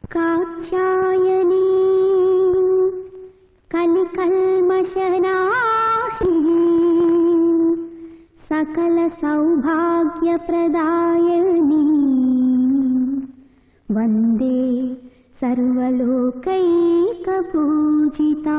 कात्यायनी कलिकल्मषनाशी सकलसौभाग्यप्रदायनी वन्दे सर्वलोकैकपूजिता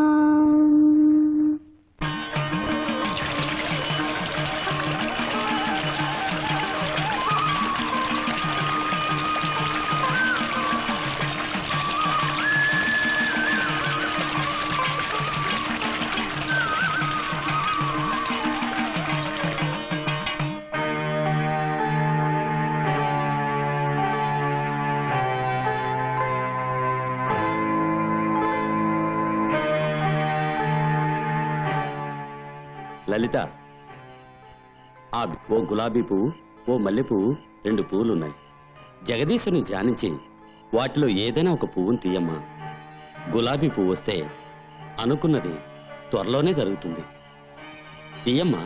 లలిత ఆ ఓ గులాబీ పువ్వు ఓ మల్లె పువ్వు రెండు పువ్వులున్నాయి జగదీశుని ధ్యానించి వాటిలో ఏదైనా ఒక పువ్వును తీయమ్మా గులాబీ పువ్వు వస్తే అనుకున్నది త్వరలోనే జరుగుతుంది తీయమ్మా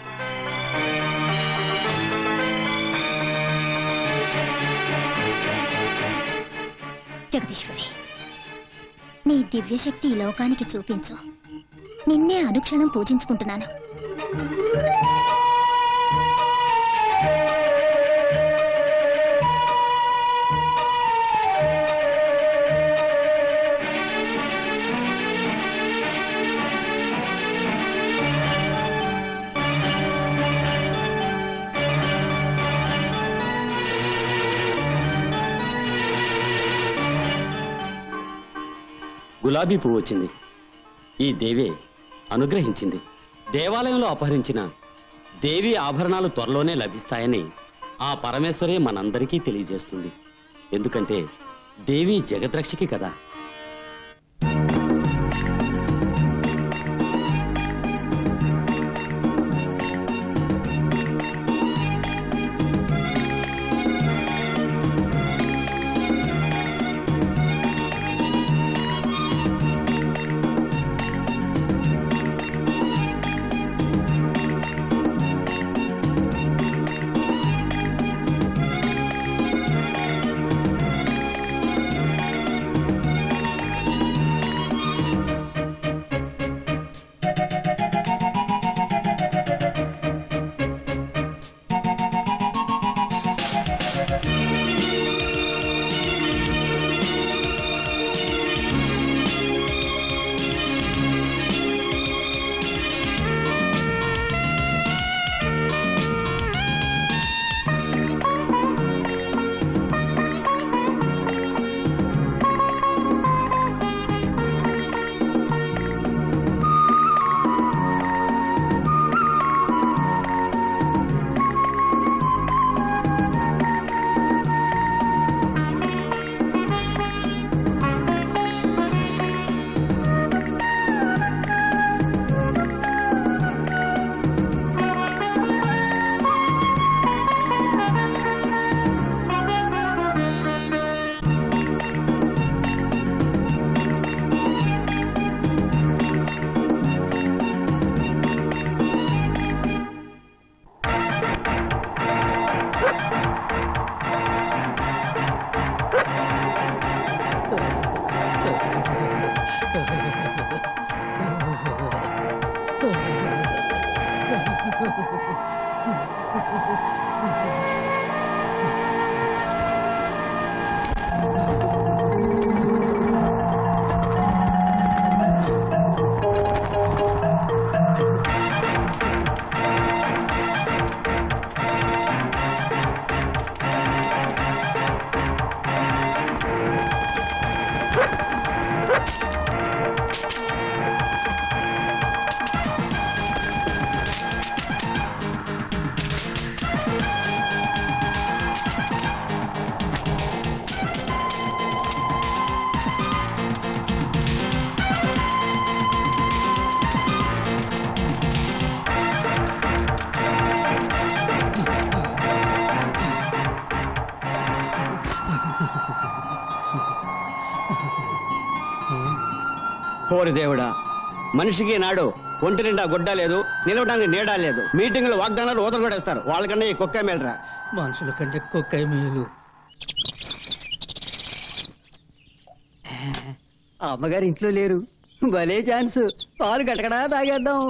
జగదీశ్వరి నీ దివ్యశక్తి ఈ లోకానికి చూపించు నిన్నే అనుక్షణం పూజించుకుంటున్నాను గులాబీ పువ్వు వచ్చింది ఈ దేవే అనుగ్రహించింది దేవాలయంలో అపహరించిన దేవి ఆభరణాలు త్వరలోనే లభిస్తాయని ఆ పరమేశ్వరే మనందరికీ తెలియజేస్తుంది ఎందుకంటే దేవి జగద్రక్షకి కదా కోరి దేవుడా మనిషికి నాడు ఒంటి నిండా గుడ్డ లేదు నిలవడానికి నీడా లేదు మీటింగ్లు వాగ్దానాలు ఊతలు కొడేస్తారు వాళ్ళకన్నా ఈ కుక్క మేలరా మనుషుల కంటే కుక్క మేలు అమ్మగారు ఇంట్లో లేరు భలే ఛాన్స్ పాలు కటకడా తాగేద్దాం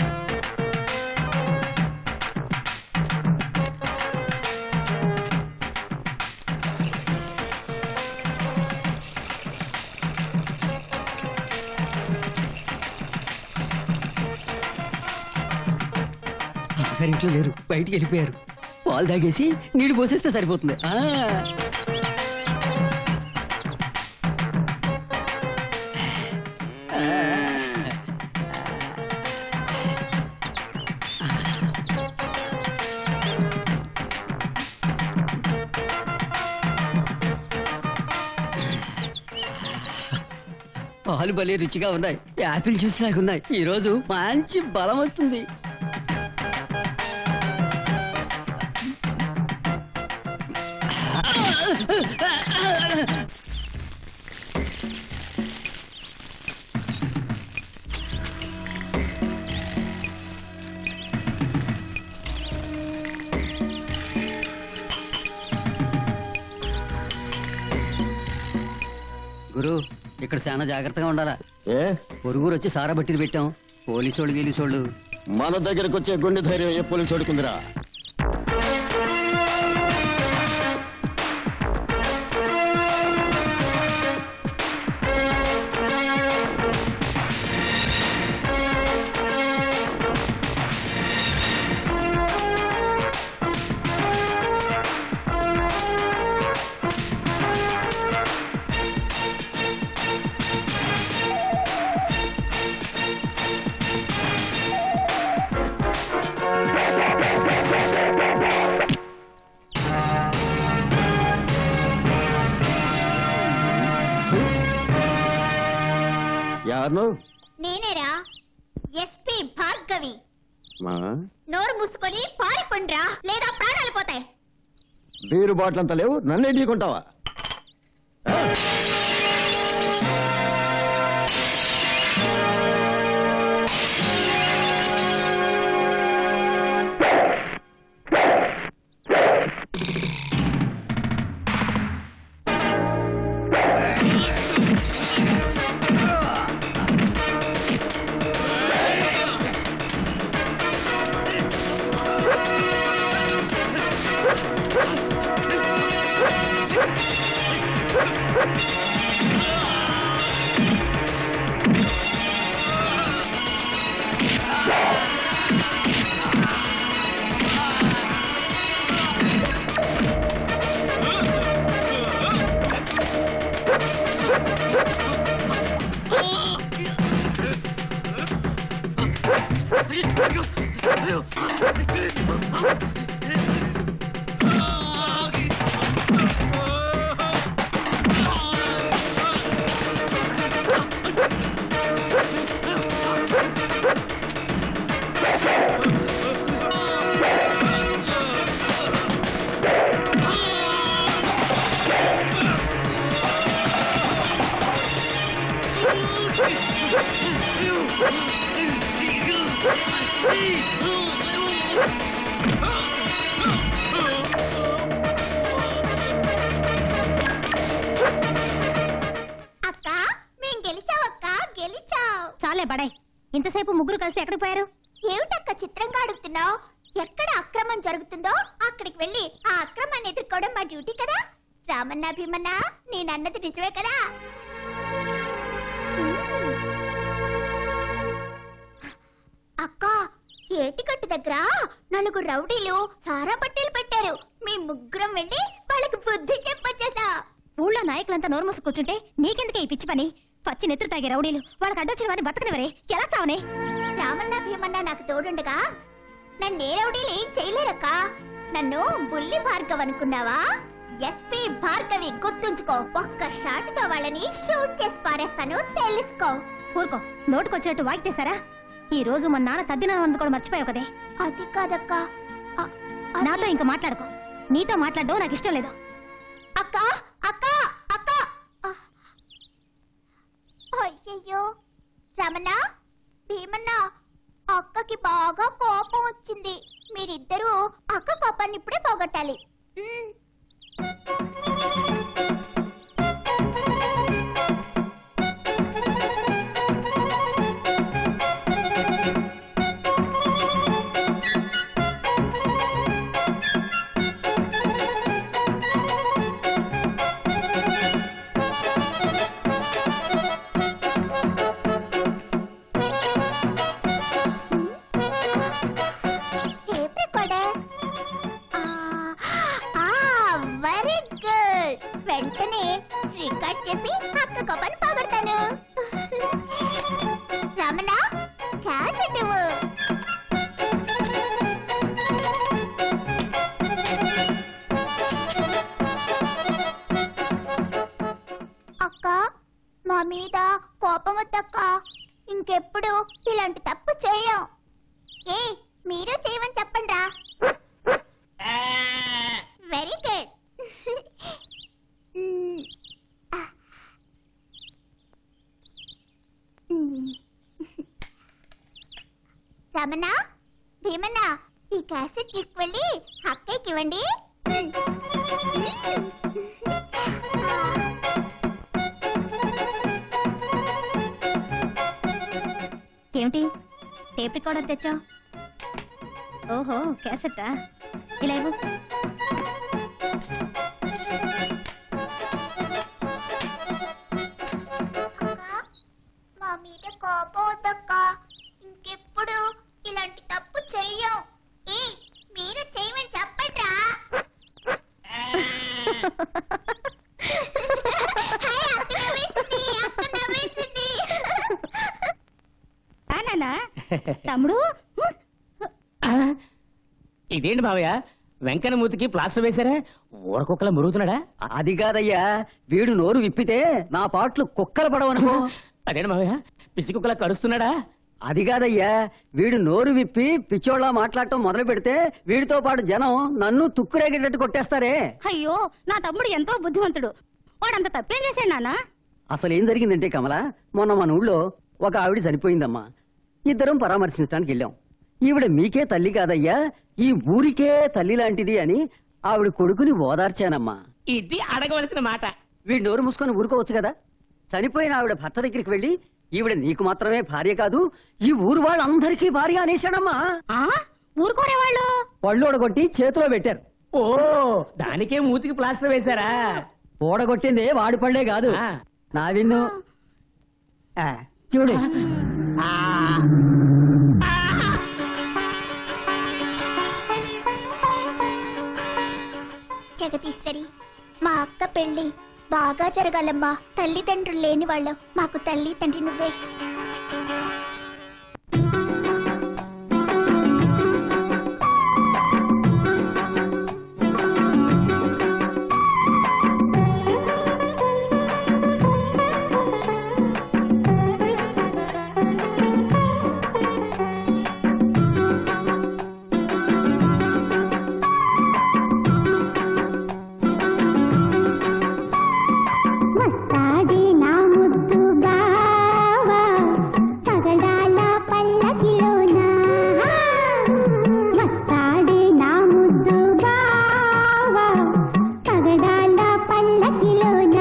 అమ్మగారు ఇంట్లో లేరు బయటికి వెళ్ళిపోయారు పాలు తాగేసి నీళ్లు పోసేస్తే సరిపోతుంది ఆ పాలు భలే రుచిగా ఉన్నాయి యాపిల్ జ్యూస్ లాగా ఉన్నాయి ఈ రోజు మంచి బలం వస్తుంది గురు ఇక్కడ చాలా జాగ్రత్తగా ఉండాలా ఏ పొరుగురు వచ్చి సారా బట్టిని పెట్టాం పోలీసోళ్ళు గీలీసోళ్ళు మన దగ్గరకు వచ్చే గుండె ధైర్యం ఏ పోలీసు అడుకుందిరా యారు నేనేరా ఎస్పీ భార్గవి మా నోరు మూసుకొని పారిపోండ్రా లేదా ప్రాణాలు పోతాయి బీరు బాటిల్ అంతా లేవు నన్నే ఢీకుంటావా ఆ? అక్క మేం గెలిచావక్క గెలిచావ్ చాలే బడాయ్ ఇంతసేపు ముగ్గురు కలిసి ఎక్కడికి పోయారు ఏమిటక్క చిత్రంగా అడుగుతున్నావు ఎక్కడ అక్రమం జరుగుతుందో అక్కడికి వెళ్ళి ఆ అక్రమాన్ని ఎదుర్కోవడం మా డ్యూటీ కదా రామన్న భీమన్న నేనన్నది నిజమే కదా అక్క ఏటికట్టు దగ్గర నలుగురు రౌడీలు సారా పట్టీలు పెట్టారు మీ ముగ్గురం వెళ్ళి వాళ్ళకి బుద్ధి చెప్పొచ్చేసా ఊళ్ళో నాయకులంతా నోరుమూసి కూర్చుంటే నీకెందుకే ఈ పిచ్చి పని పచ్చి నెత్తురు తాగే రౌడీలు వాళ్ళకి అడ్డొచ్చిన వాడిని బతకనివరే ఎలా చావనే రామన్న భీమన్న నాకు తోడుండగా నన్నే రౌడీలు ఏం చేయలేరక్క నన్ను బుల్లి భార్గవ్ అనుకున్నావా ఎస్పీ భార్గవి గుర్తుంచుకో ఒక్క షాట్ తో వాళ్ళని షూట్ చేసి పారేస్తాను తెలుసుకో ఊరుకో నోటుకొచ్చినట్టు వాగితేసారా ఈ రోజు మా నాన్న తద్దినం అందుకోవడం మర్చిపోయావు కదే అది కాదక్క నాతో ఇంకా మాట్లాడుకో నీతో మాట్లాడడం నాకు ఇష్టం లేదు అక్క అక్క అక్క అయ్యయ్యో రమణ భీమన్న అక్కకి బాగా కోపం వచ్చింది మీరిద్దరూ అక్క కోపాన్ని ఇప్పుడే పోగొట్టాలి ఉమ్. రమణ క్యాసెట్ ఇవ్వు అక్క మా మీద కోపం వద్దక్క ఇంకెప్పుడు ఇలాంటి తప్పు చేయం ఏ మీరు చేయమని చెప్పండి రా వెరీ గుడ్ రమణ భీమన్న ఈ క్యాసెట్ తీసుకువెళ్ళి అక్కయ్యకి ఇవ్వండి ఏమిటి టేప్ రికార్డర్ తెచ్చావు ఓహో క్యాసెట్టా ఇలా ఇవ్వు అక్క మా మీద కోపం వద్దక్క ఇంకెప్పుడు ఇలాంటి తప్పు చెయ్యం ఏ మీరు చేయమని చెప్పండి రా నానా తమ్ముడు ఇదేంటి బావయ్య వెంకన్న మూతికి ప్లాస్టర్ వేశారా ఊరకొక్కల మురుగుతున్నాడా అది కాదయ్యా వీడు నోరు విప్పితే నా పాటలు కుక్కలు పడవనుకో అదేంటి బావయ్య పిచ్చి కుక్కల కరుస్తున్నాడా అది కాదయ్యా వీడు నోరు విప్పి పిచ్చోళ్ళ మాట్లాడటం మొదలు పెడితే వీడితో పాటు జనం నన్ను తుక్కురేగేటట్టు కొట్టేస్తారే అయ్యో నా తమ్ముడు ఎంతో బుద్ధిమంతుడు వాడంత తప్పేం చేశాడు నానా అసలు ఏం జరిగిందంటే కమల మొన్న మన ఊళ్ళో ఒక ఆవిడ చనిపోయిందమ్మా ఇద్దరం పరామర్శించడానికి వెళ్ళాం ఈవిడ మీకే తల్లి కాదయ్యా ఈ ఊరికే తల్లి లాంటిది అని ఆవిడ కొడుకుని ఓదార్చానమ్మా ఇది అడగవలసిన మాట వీడు నోరు మూసుకొని ఊరుకోవచ్చు కదా చనిపోయిన ఆవిడ భర్త దగ్గరికి వెళ్ళి ఈవిడ నీకు మాత్రమే భార్య కాదు ఈ ఊరు వాళ్ళందరికీ భార్య అనేశాడమ్మా ఆ ఊరుకోరేవాళ్ళు పళ్ళు ఓడగొట్టి చేతిలో పెట్టారు ఓ దానికే మూతికి ప్లాస్టర్ వేశారా ఓడగొట్టింది వాడి పళ్ళే కాదు ఆ. నా విన్ను ఆ, చూడు జగదీశ్వరి మా అక్క పెళ్లి బాగా జరగాలమ్మా తల్లిదండ్రులు లేని వాళ్ళం మాకు తల్లి తండ్రి నువ్వే వస్తాడే నా ముద్దు బావా పగడాల పల్లకిలోన వస్తాడే నా ముద్దు బావా పగడాల పల్లకిలోన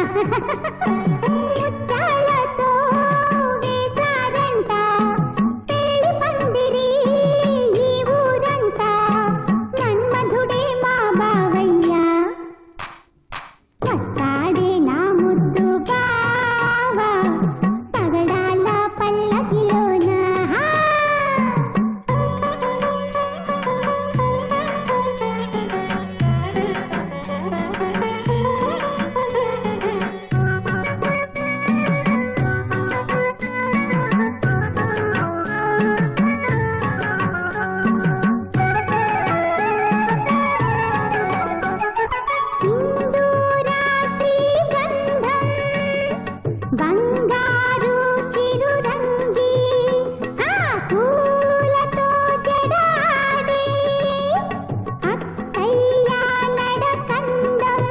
ముత్యాలతో వేశారంట పెళ్లి పందిరి ఈ ఊరంతా మన్మధుడే మా బావయ్యా వస్తాడే నా ముద్దు బావా పగడాల పల్లకిలోన సింధూరా శ్రీగంధం బంగారు చిరురంగి ఆ పూలతో జడాడి అక్కయ్య నడకందం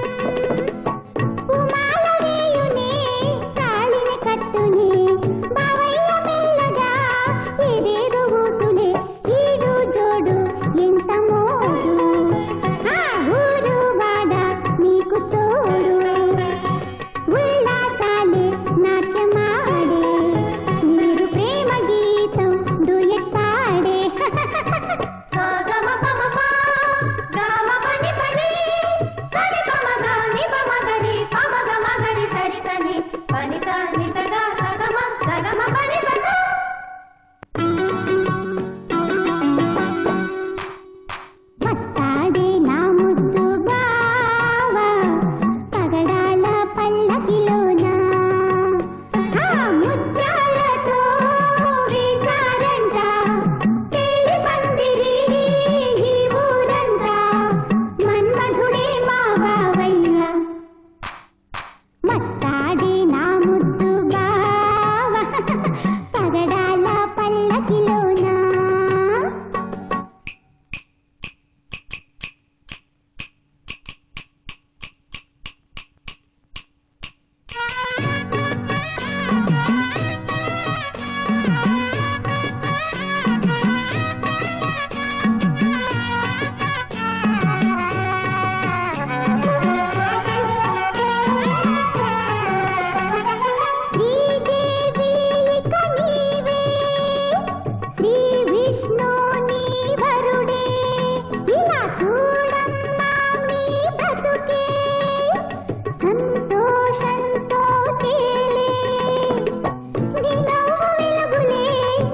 ఉమాల వేయునే తాళిని కట్టునే బావయ్య మెల్లగా ఏదేదో ఊసులే ఈడు జోడు ఎంత మోజు ఆ ఊరు వాడ నీకు తోడు ఉల్లాసాలే నాట్యమాడే మీరు ప్రేమ గీతం డూయట్ పాడే సగమ పమ పా, గమ పని పని, సరి పమ గాని పమ గరి, పమ గమ గరి సరి సని, పని స ని స గ సగమ, సగమ పని పస.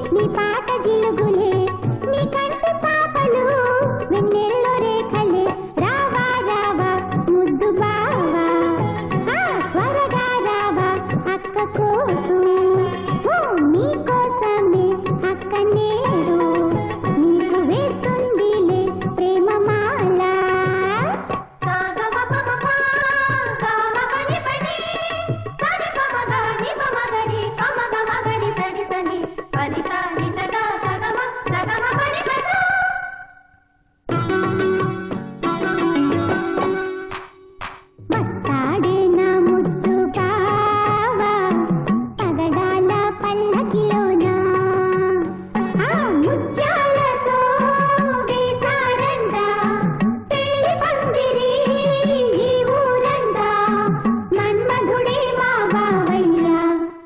నీ పాట జిలుగులే నీ కంటి పాపలు వెన్నెల్లో రేఖలే రావా రావా ముద్దు బావా ఆ, త్వరగా రావా అక్క కోసం ఓ నీ కోసమే అక్క నేడు నీకు వేస్తుందిలే ప్రేమ మాల వస్తాడే నా ముద్దు బావా పగడాల పల్లకిలోనా ఆ ముత్యాలతో వేసారంట పెళ్లి పందిరి ఈ ఊరంట మన్మధుడే మా బావయ్యా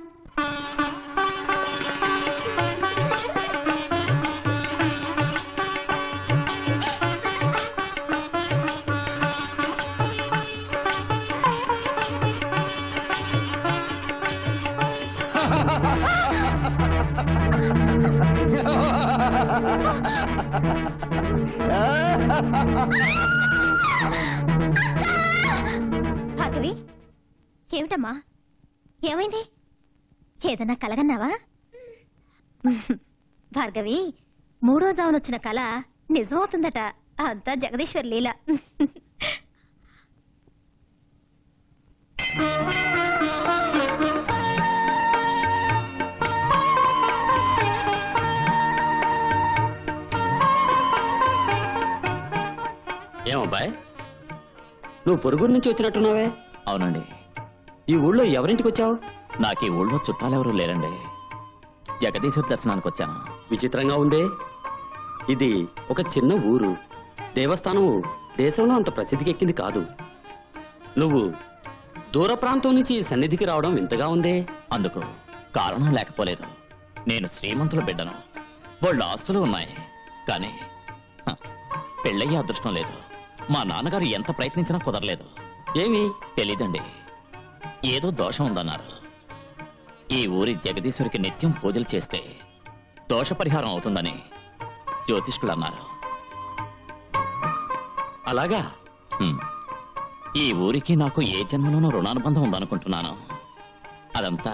భార్గవి ఏమిటమ్మా ఏమైంది ఏదన్నా కలగన్నావా భార్గవి మూడో జామునొచ్చిన కళ నిజమవుతుందట అంతా జగదీశ్వర్ లీల ఏమబ్బాయ్ నువ్వు పొరుగురు నుంచి వచ్చినట్టున్నావే అవునండి ఈ ఊళ్ళో ఎవరింటికి వచ్చావు నాకు ఈ ఊళ్ళో చుట్టాలెవరూ లేరండి జగదీశ్వర్ దర్శనానికి వచ్చాను విచిత్రంగా ఉందే ఇది ఒక చిన్న ఊరు దేవస్థానం దేశంలో అంత ప్రసిద్ధికి ఎక్కింది కాదు నువ్వు దూర ప్రాంతం నుంచి ఈ సన్నిధికి రావడం వింతగా ఉందే అందుకు కారణం లేకపోలేదు నేను శ్రీమంతుల బిడ్డను వాళ్ళ ఆస్తులు ఉన్నాయి కానీ హ, పెళ్ళయ్యే అదృష్టం లేదు మా నాన్నగారు ఎంత ప్రయత్నించినా కుదరలేదు ఏమి తెలీదండి ఏదో దోషం ఉందన్నారు ఈ ఊరి జగదీశ్వరికి నిత్యం పూజలు చేస్తే దోష పరిహారం అవుతుందని జ్యోతిష్కులు అన్నారు అలాగా హ్మ్. ఈ ఊరికి నాకు ఏ జన్మలోనూ రుణానుబంధం ఉందనుకుంటున్నాను అదంతా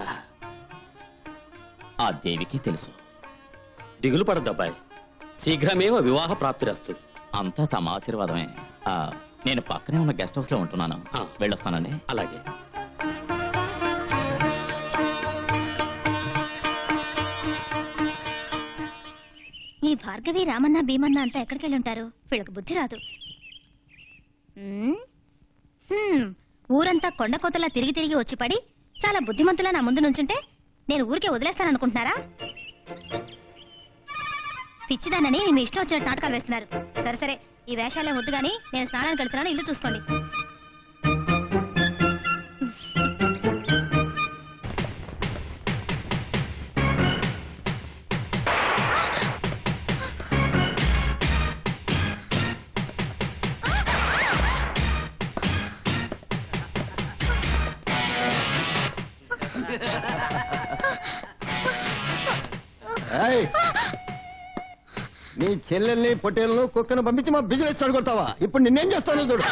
ఆ దేవికి తెలుసు దిగులు పడద్దబ్బాయ్ శీఘ్రమేవ వివాహ ప్రాప్తిరస్తు అంతా తమ ఆశీర్వాదమే ఆ, నేను పక్కనే ఉన్న గెస్ట్ హౌస్ లో ఉంటున్నాను ఆ. వెళ్ళొస్తానండి అలాగే ఈ భార్గవి రామన్న భీమన్న అంతా ఎక్కడికి వెళ్ళి ఉంటారు వీళ్ళకి బుద్ధి రాదు ఉమ్, హ్మ్, ఊరంతా కొండ కోతలా తిరిగి తిరిగి వచ్చి పడి చాలా బుద్ధిమంతులా నా ముందు నుంచుంటే నేను ఊరికే వదిలేస్తాననుకుంటున్నారా పిచ్చిదానని మీ ఇష్టం వచ్చినట్టు నాటకాలు వేస్తున్నారు సరే సరే ఈ వేషాలే వద్దు గాని నేను స్నానానికి వెళ్తున్నాను ఇల్లు చూసుకోండి ఏయ్! నీ చెల్లెల్ని పొట్టేలను కుక్కను పంపించి మా బిజినెస్ చెడగొడతావా ఇప్పుడు నిన్నేం చేస్తాను చూడు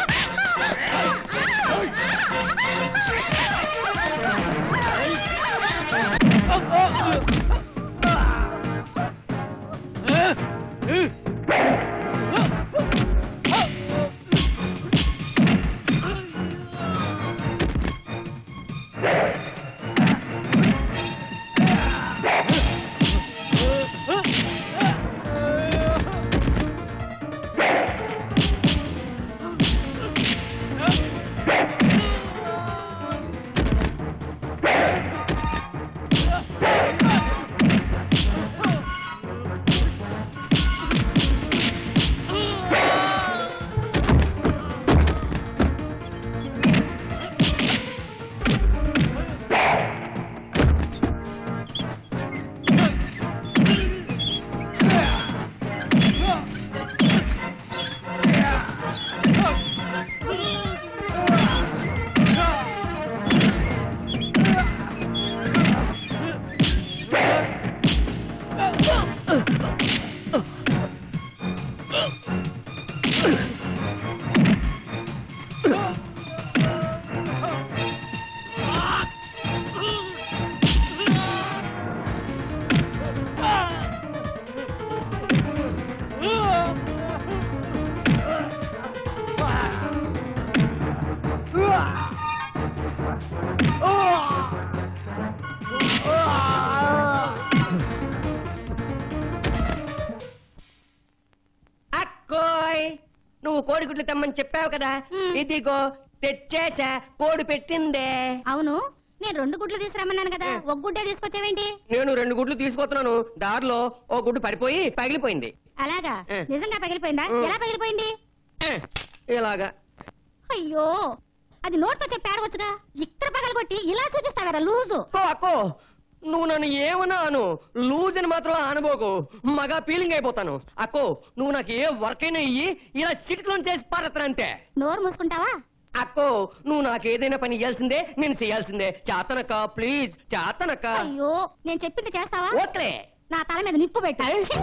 అక్కోయ్ నువ్వు కోడిగుడ్లు తెమ్మని చెప్పావు కదా ఇదిగో తెచ్చేసా కోడి పెట్టిందే అవును నేను రెండు గుడ్లు తీసుకురమ్మన్నాను కదా ఒక గుడ్డే తీసుకొచ్చావేంటి నేను రెండు గుడ్లు తీసుకొస్తున్నాను దారిలో ఓ గుడ్డు పడిపోయి పగిలిపోయింది అలాగా ఏ. నిజంగా పగిలిపోయిందా ఉం. ఎలా పగిలిపోయింది ఏ, ఇలాగా అయ్యో అది నోట్తో చెప్పి ఆడవచ్చుగా ఇక్కడ పగలగొట్టి ఇలా చూపిస్తావరా లూజు అక్కో అక్కో నువ్వు నన్ను ఏమన్నాను లూజ్ అని మాత్రం ఆనబోకు మగా ఫీలింగ్ అయిపోతాను అక్కో నువ్వు నాకు ఏ వర్క్ అయినా ఇయ్యి ఇలా చిటికలో చేసి పారత్తంతే నోరు మూసుకుంటావా అక్కో నువ్వు నాకు ఏదైనా పని ఇయ్యాల్సిందే నేను చేయాల్సిందే చాతనక్క ప్లీజ్ చాతనక్క అయ్యో నేను చెప్పింది చేస్తావా ఓకే నా తల మీద నిప్పు పెట్టు ఛీ!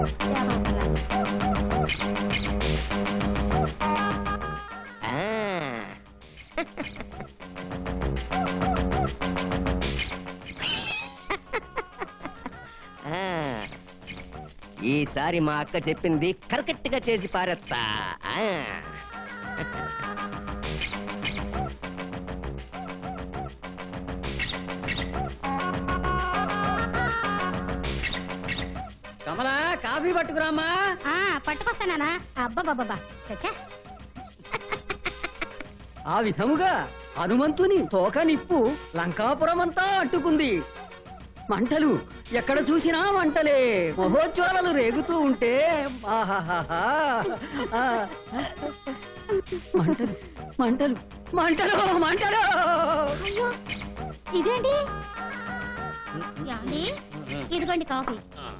ఈసారి మా అక్క చెప్పింది కరెక్ట్ గా చేసి పారేస్తా ఆ. కమలా కాఫీ పట్టుకురామా ఆ పట్టుకొస్తానా అబ్బా చచ్చా ఆ విధముగా హనుమంతుని తోక నిప్పు లంకాపురం అంతా అంటుకుంది మంటలు ఎక్కడ చూసినా మంటలే మహోజ్వాలలు రేగుతూ ఉంటే ఆహాహాహా. ఆ. మంటలు మంటలు మంటలు మంటలు అయ్యో ఇదేంటి ఏమండి ఇదిగోండి కాఫీ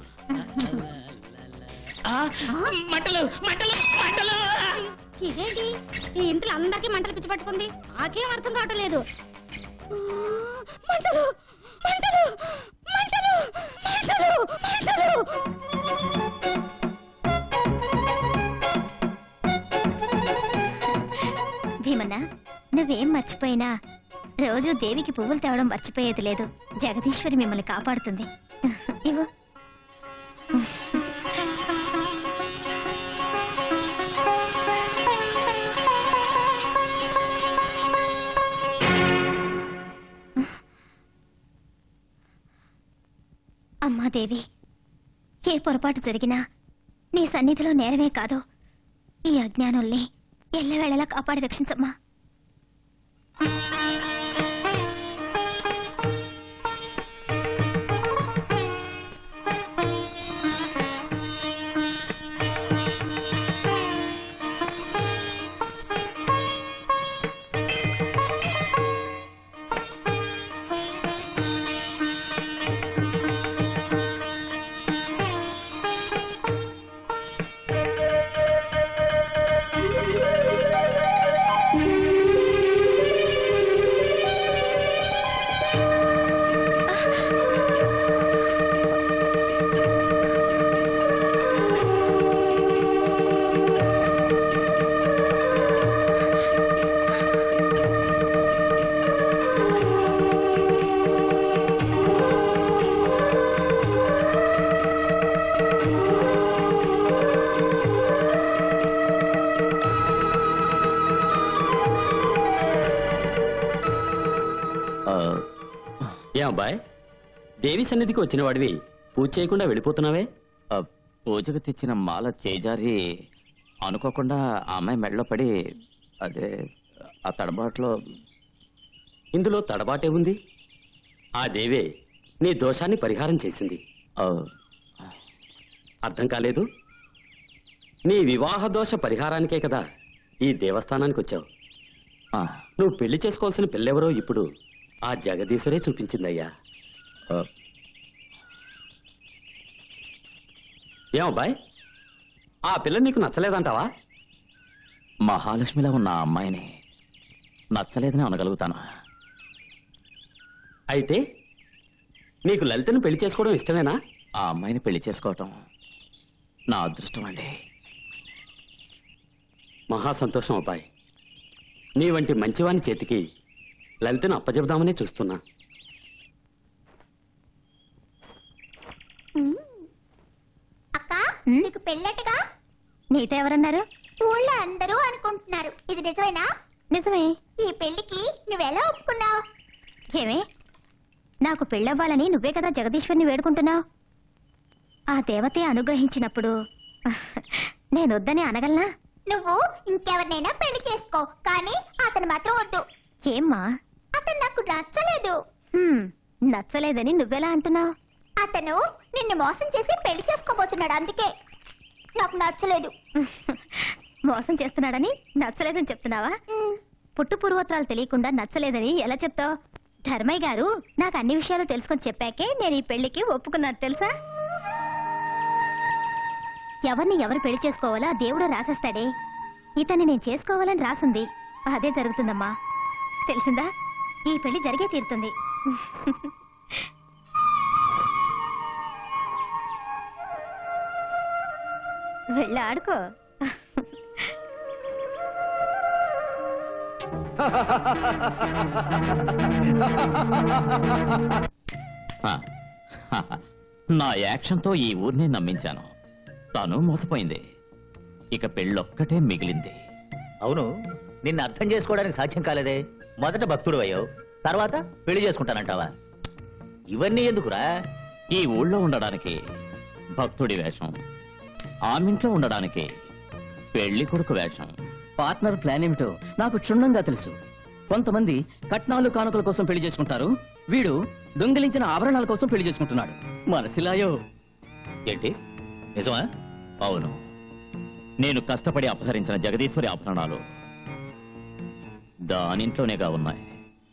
మంటలు మంటలు మంటలు ఇదేంటి ఈ ఇంట్లో అందరికీ మంటలు పిచ్చి పట్టుకుంది నాకేం అర్థం కావటం లేదు మంటలు మంటలు మంటలు మంటలు మంటలు భీమన్న నువ్వేం మర్చిపోయినా రోజు దేవికి పువ్వులు తేవడం మర్చిపోయేది లేదు జగదీశ్వరి మిమ్మల్ని కాపాడుతుంది ఇవ్వు అమ్మా దేవి ఏ పొరపాటు జరిగినా నీ సన్నిధిలో నేరమే కాదు ఈ అజ్ఞానుల్ని ఎల్లవేళలా కాపాడి రక్షించమ్మా ఏ అబ్బాయ్ దేవి సన్నిధికి వచ్చిన వాడివి పూజ చేయకుండా వెళ్ళిపోతున్నావే ఆ, పూజకు తెచ్చిన మాల చేజారి అనుకోకుండా ఆ అమ్మాయి మెడలో పడి అదే ఆ తడబాట్లో ఇందులో తడబాటే ఉంది ఆ దేవే నీ దోషాన్ని పరిహారం చేసింది ఆ, అర్థం కాలేదు నీ వివాహ దోష పరిహారానికే కదా ఈ దేవస్థానానికి వచ్చావు ఆ, నువ్వు పెళ్లి చేసుకోవాల్సిన పిల్లెవరో ఇప్పుడు ఆ జగదీశ్వరే చూపించిందయ్యా ఆ, ఏమబ్బాయ్ ఆ పిల్ల నీకు నచ్చలేదంటావా మహాలక్ష్మిలా ఉన్న ఆ అమ్మాయిని నచ్చలేదని అనగలుగుతాను అయితే నీకు లలితను పెళ్లి చేసుకోవడం ఇష్టమేనా ఆ అమ్మాయిని పెళ్లి చేసుకోవటం నా అదృష్టం అండి మహా సంతోషం అబ్బాయి నీ వంటి మంచివాని చేతికి లలితను అప్పచెబుదామని చూస్తున్నా అక్క నీకు పెళ్ళట్టుగా నీతో ఎవరన్నారు ఊళ్ళో అందరూ అనుకుంటున్నారు ఇది నిజమేనా నిజమే ఈ పెళ్లికి నువ్వెలా ఒప్పుకున్నావు ఏమే నాకు పెళ్ళవ్వాలని నువ్వే కదా జగదీశ్వరిని వేడుకుంటున్నావు ఆ దేవతే అనుగ్రహించినప్పుడు నేను వద్దని అనగలనా నువ్వు ఇంకెవరినైనా పెళ్లి చేసుకో కానీ అతను మాత్రం వద్దు ఏమ్మా అతను నాకు నచ్చలేదు హ్మ్, నచ్చలేదని నువ్వెలా అంటున్నావు అతను నిన్ను మోసం చేసి పెళ్లి చేసుకోబోతున్నాడు అందుకే నాకు నచ్చలేదు మోసం చేస్తున్నాడని నచ్చలేదని చెప్తున్నావా ఉమ్, పుట్టు పూర్వోత్తరాలు తెలియకుండా నచ్చలేదని ఎలా చెప్తావు ధర్మయ్య గారు నాకు అన్ని విషయాలు తెలుసుకొని చెప్పాకే నేను ఈ పెళ్లికి ఒప్పుకున్నాను తెలుసా ఎవరిని ఎవరు పెళ్లి చేసుకోవాలో ఆ దేవుడు రాసేస్తాడే ఇతన్ని నేను చేసుకోవాలని రాసుంది అదే జరుగుతుందమ్మా తెలిసిందా ఈ పెళ్లి జరిగే తీరుతుంది వెళ్ళి ఆడుకో ఆ, నా యాక్షన్తో ఈ ఊరిని నమ్మించాను తను మోసపోయింది ఇక పెళ్ళొక్కటే మిగిలింది అవును నిన్ను అర్థం చేసుకోవడానికి సాధ్యం కాలేదే మొదట భక్తుడు అయ్యావు తర్వాత పెళ్లి చేసుకుంటానంటావా ఇవన్నీ ఎందుకురా ఈ ఊళ్ళో ఉండడానికి భక్తుడి వేషం ఆమింట్లో ఉండడానికి పెళ్లి కొడుకు వేషం పార్ట్నర్ ప్లాన్ ఏమిటో నాకు క్షుణ్ణంగా తెలుసు కొంతమంది కట్నాలు కానుకల కోసం పెళ్లి చేసుకుంటారు వీడు దొంగిలించిన ఆభరణాల కోసం పెళ్లి చేసుకుంటున్నాడు మనసిలాయో ఏంటి నిజమా అవును నేను కష్టపడి అపహరించిన జగదీశ్వరి ఆభరణాలు దానింట్లోనేగా ఉన్నాయి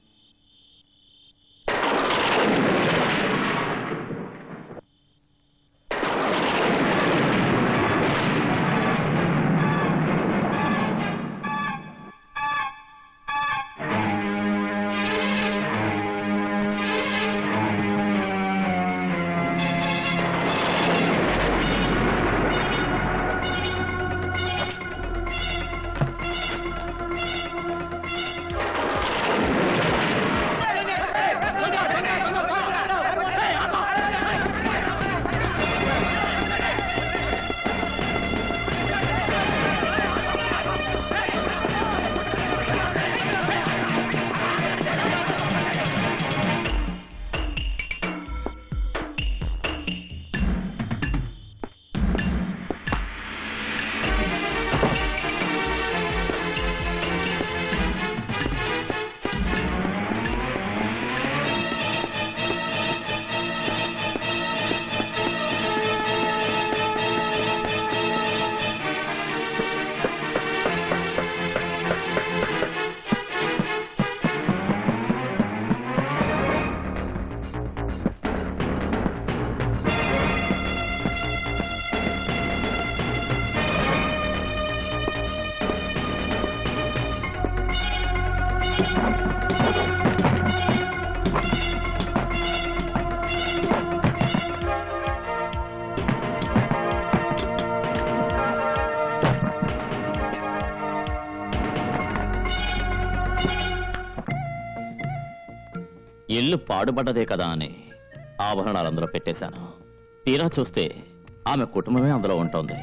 ఇల్లు పాడుపడ్డదే కదా అని ఆభరణాలు అందులో పెట్టేశాను తీరా చూస్తే ఆమె కుటుంబమే అందులో ఉంటుంది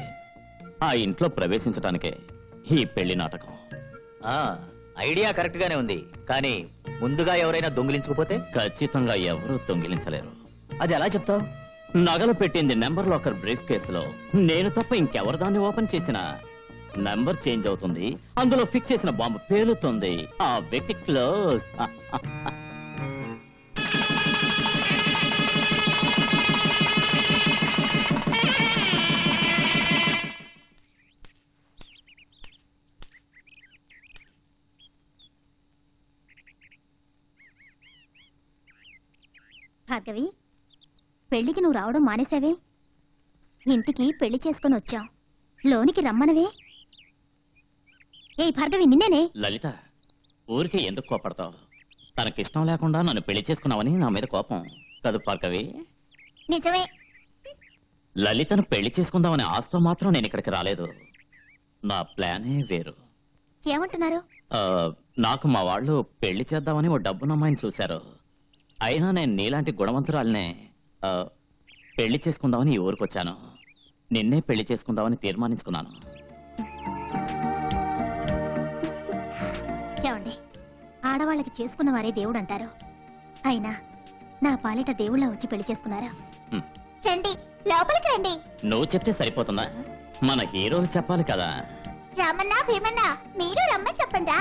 ఆ ఇంట్లో ప్రవేశించటానికే ఈ పెళ్లి నాటకం ఆ ఐడియా కరెక్ట్ గానే ఉంది కానీ ముందుగా ఎవరైనా దొంగిలించుకుపోతే ఖచ్చితంగా ఎవరూ దొంగిలించలేరు అది ఎలా చెప్తావు నగలు పెట్టింది నెంబర్ లాకర్ బ్రీఫ్ కేసులో నేను తప్ప ఇంకెవరు దాన్ని ఓపెన్ చేసినా నంబర్ చేంజ్ అవుతుంది అందులో ఫిక్స్ చేసిన బాంబు పేలుతుంది ఆ వ్యక్తి క్లోజ్ భార్గవి పెళ్లికి నువ్వు రావడం మానేశావే ఇంటికి పెళ్లి చేసుకొని వచ్చావు లోనికి రమ్మనవే ఏ భార్గవి నిన్నేనే లలిత ఊరికి ఎందుకు కోపడతావు తనకిష్టం లేకుండా నన్ను పెళ్లి చేసుకున్నావని నా మీద కోపం కదు పార్కవి నిజమే లలితను పెళ్లి చేసుకుందామనే ఆశతో మాత్రం నేను ఇక్కడికి రాలేదు నా ప్లానే వేరు ఏమంటున్నారు ఆ, నాకు మా వాళ్ళు పెళ్లి చేద్దామని ఓ డబ్బునమ్మాయిని చూశారు అయినా నేను నీలాంటి గుణవంతురాలనే ఆ, పెళ్లి చేసుకుందామని ఈ ఊరికి వచ్చాను నిన్నే పెళ్లి చేసుకుందామని తీర్మానించుకున్నాను ఏమండి ఆడవాళ్ళకి చేసుకున్న వారే దేవుడు అంటారు అయినా నా పాలిట దేవుళ్ళ వచ్చి పెళ్లి చేసుకున్నారా హ్మ్. రండి లోపలికి రండి నువ్వు చెప్తే సరిపోతుందా మన హీరోలు చెప్పాలి కదా రామన్న భీమన్న మీరు రమ్మని చెప్పండి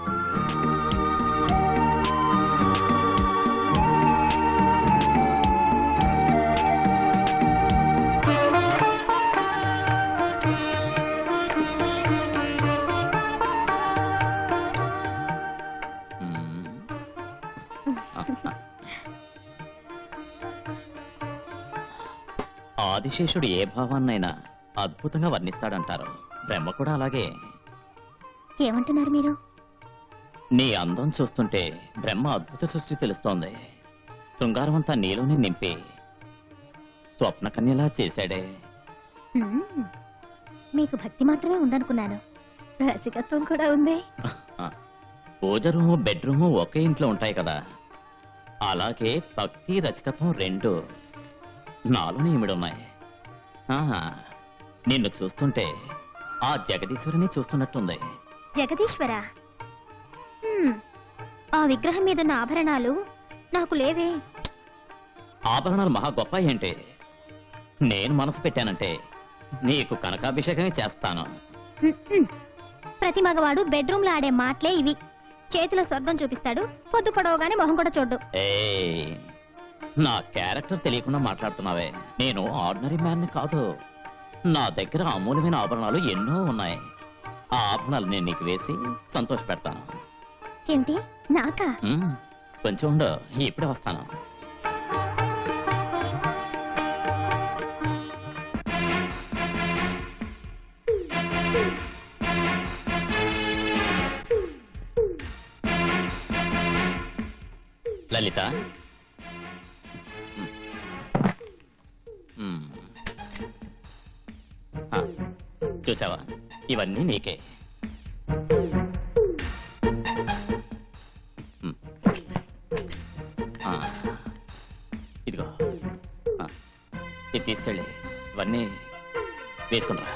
మ్మ్. ఆదిశేషుడు ఏ భావాన్నైనా అద్భుతంగా వర్ణిస్తాడంటారు బ్రహ్మ కూడా అలాగే ఏమంటున్నారు మీరు నీ అందం చూస్తుంటే బ్రహ్మ అద్భుత సృష్టి తెలుస్తోంది శృంగారమంతా నీలోనే నింపి స్వప్న కన్యలా చేశాడే మ్మ్. మీకు భక్తి మాత్రమే ఉందనుకున్నాను రసికత్వం కూడా ఉంది పూజ రూము బెడ్రూము ఒకే ఇంట్లో ఉంటాయి కదా అలాగే భక్తి రచకత్వం రెండు నాలోనే ఇమిడున్నాయి ఆహా, నిన్ను చూస్తుంటే ఆ జగదీశ్వరిని చూస్తున్నట్టుంది జగదీశ్వర హ్మ్. ఆ విగ్రహం మీదున్న ఆభరణాలు నాకు లేవే ఆభరణాలు మహా గొప్ప ఏంటి నేను మనసు పెట్టానంటే నీకు కనకాభిషేకమే చేస్తాను మ్మ్. ప్రతి మగవాడు బెడ్రూమ్ లో ఆడే మాటలే ఇవి చేతిలో స్వర్గం చూపిస్తాడు పొద్దు పొడవగానే మొహం కూడా చూడ్డు ఏ నా క్యారెక్టర్ తెలియకుండా మాట్లాడుతున్నావే నేను ఆర్డినరీ మ్యాన్ని కాదు నా దగ్గర అమూల్యమైన ఆభరణాలు ఎన్నో ఉన్నాయి ఆ ఆభరణాలు నేను నీకు వేసి సంతోష పెడతాను ఏమిటి నాకా మ్మ్. కొంచెం ఉండు ఇప్పుడే వస్తాను లలిత మ్మ్. ఆ, చూసావా ఇవన్నీ నీకే మ్మ్. ఆ, ఇదిగో ఆ, ఇది తీసుకెళ్ళి ఇవన్నీ వేసుకుంటారా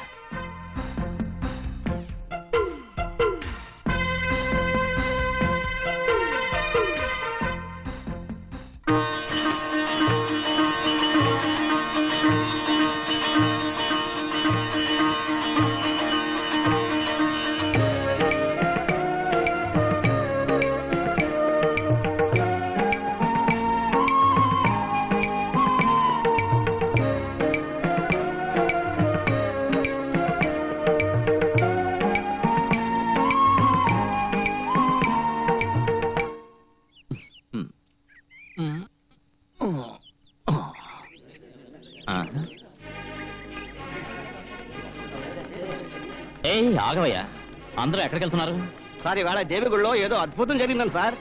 ఏ ఆగవయ్యా అందరూ ఎక్కడికి వెళ్తున్నారు సార్ ఇవాళ దేవిగుడిలో ఏదో అద్భుతం జరిగిందని సార్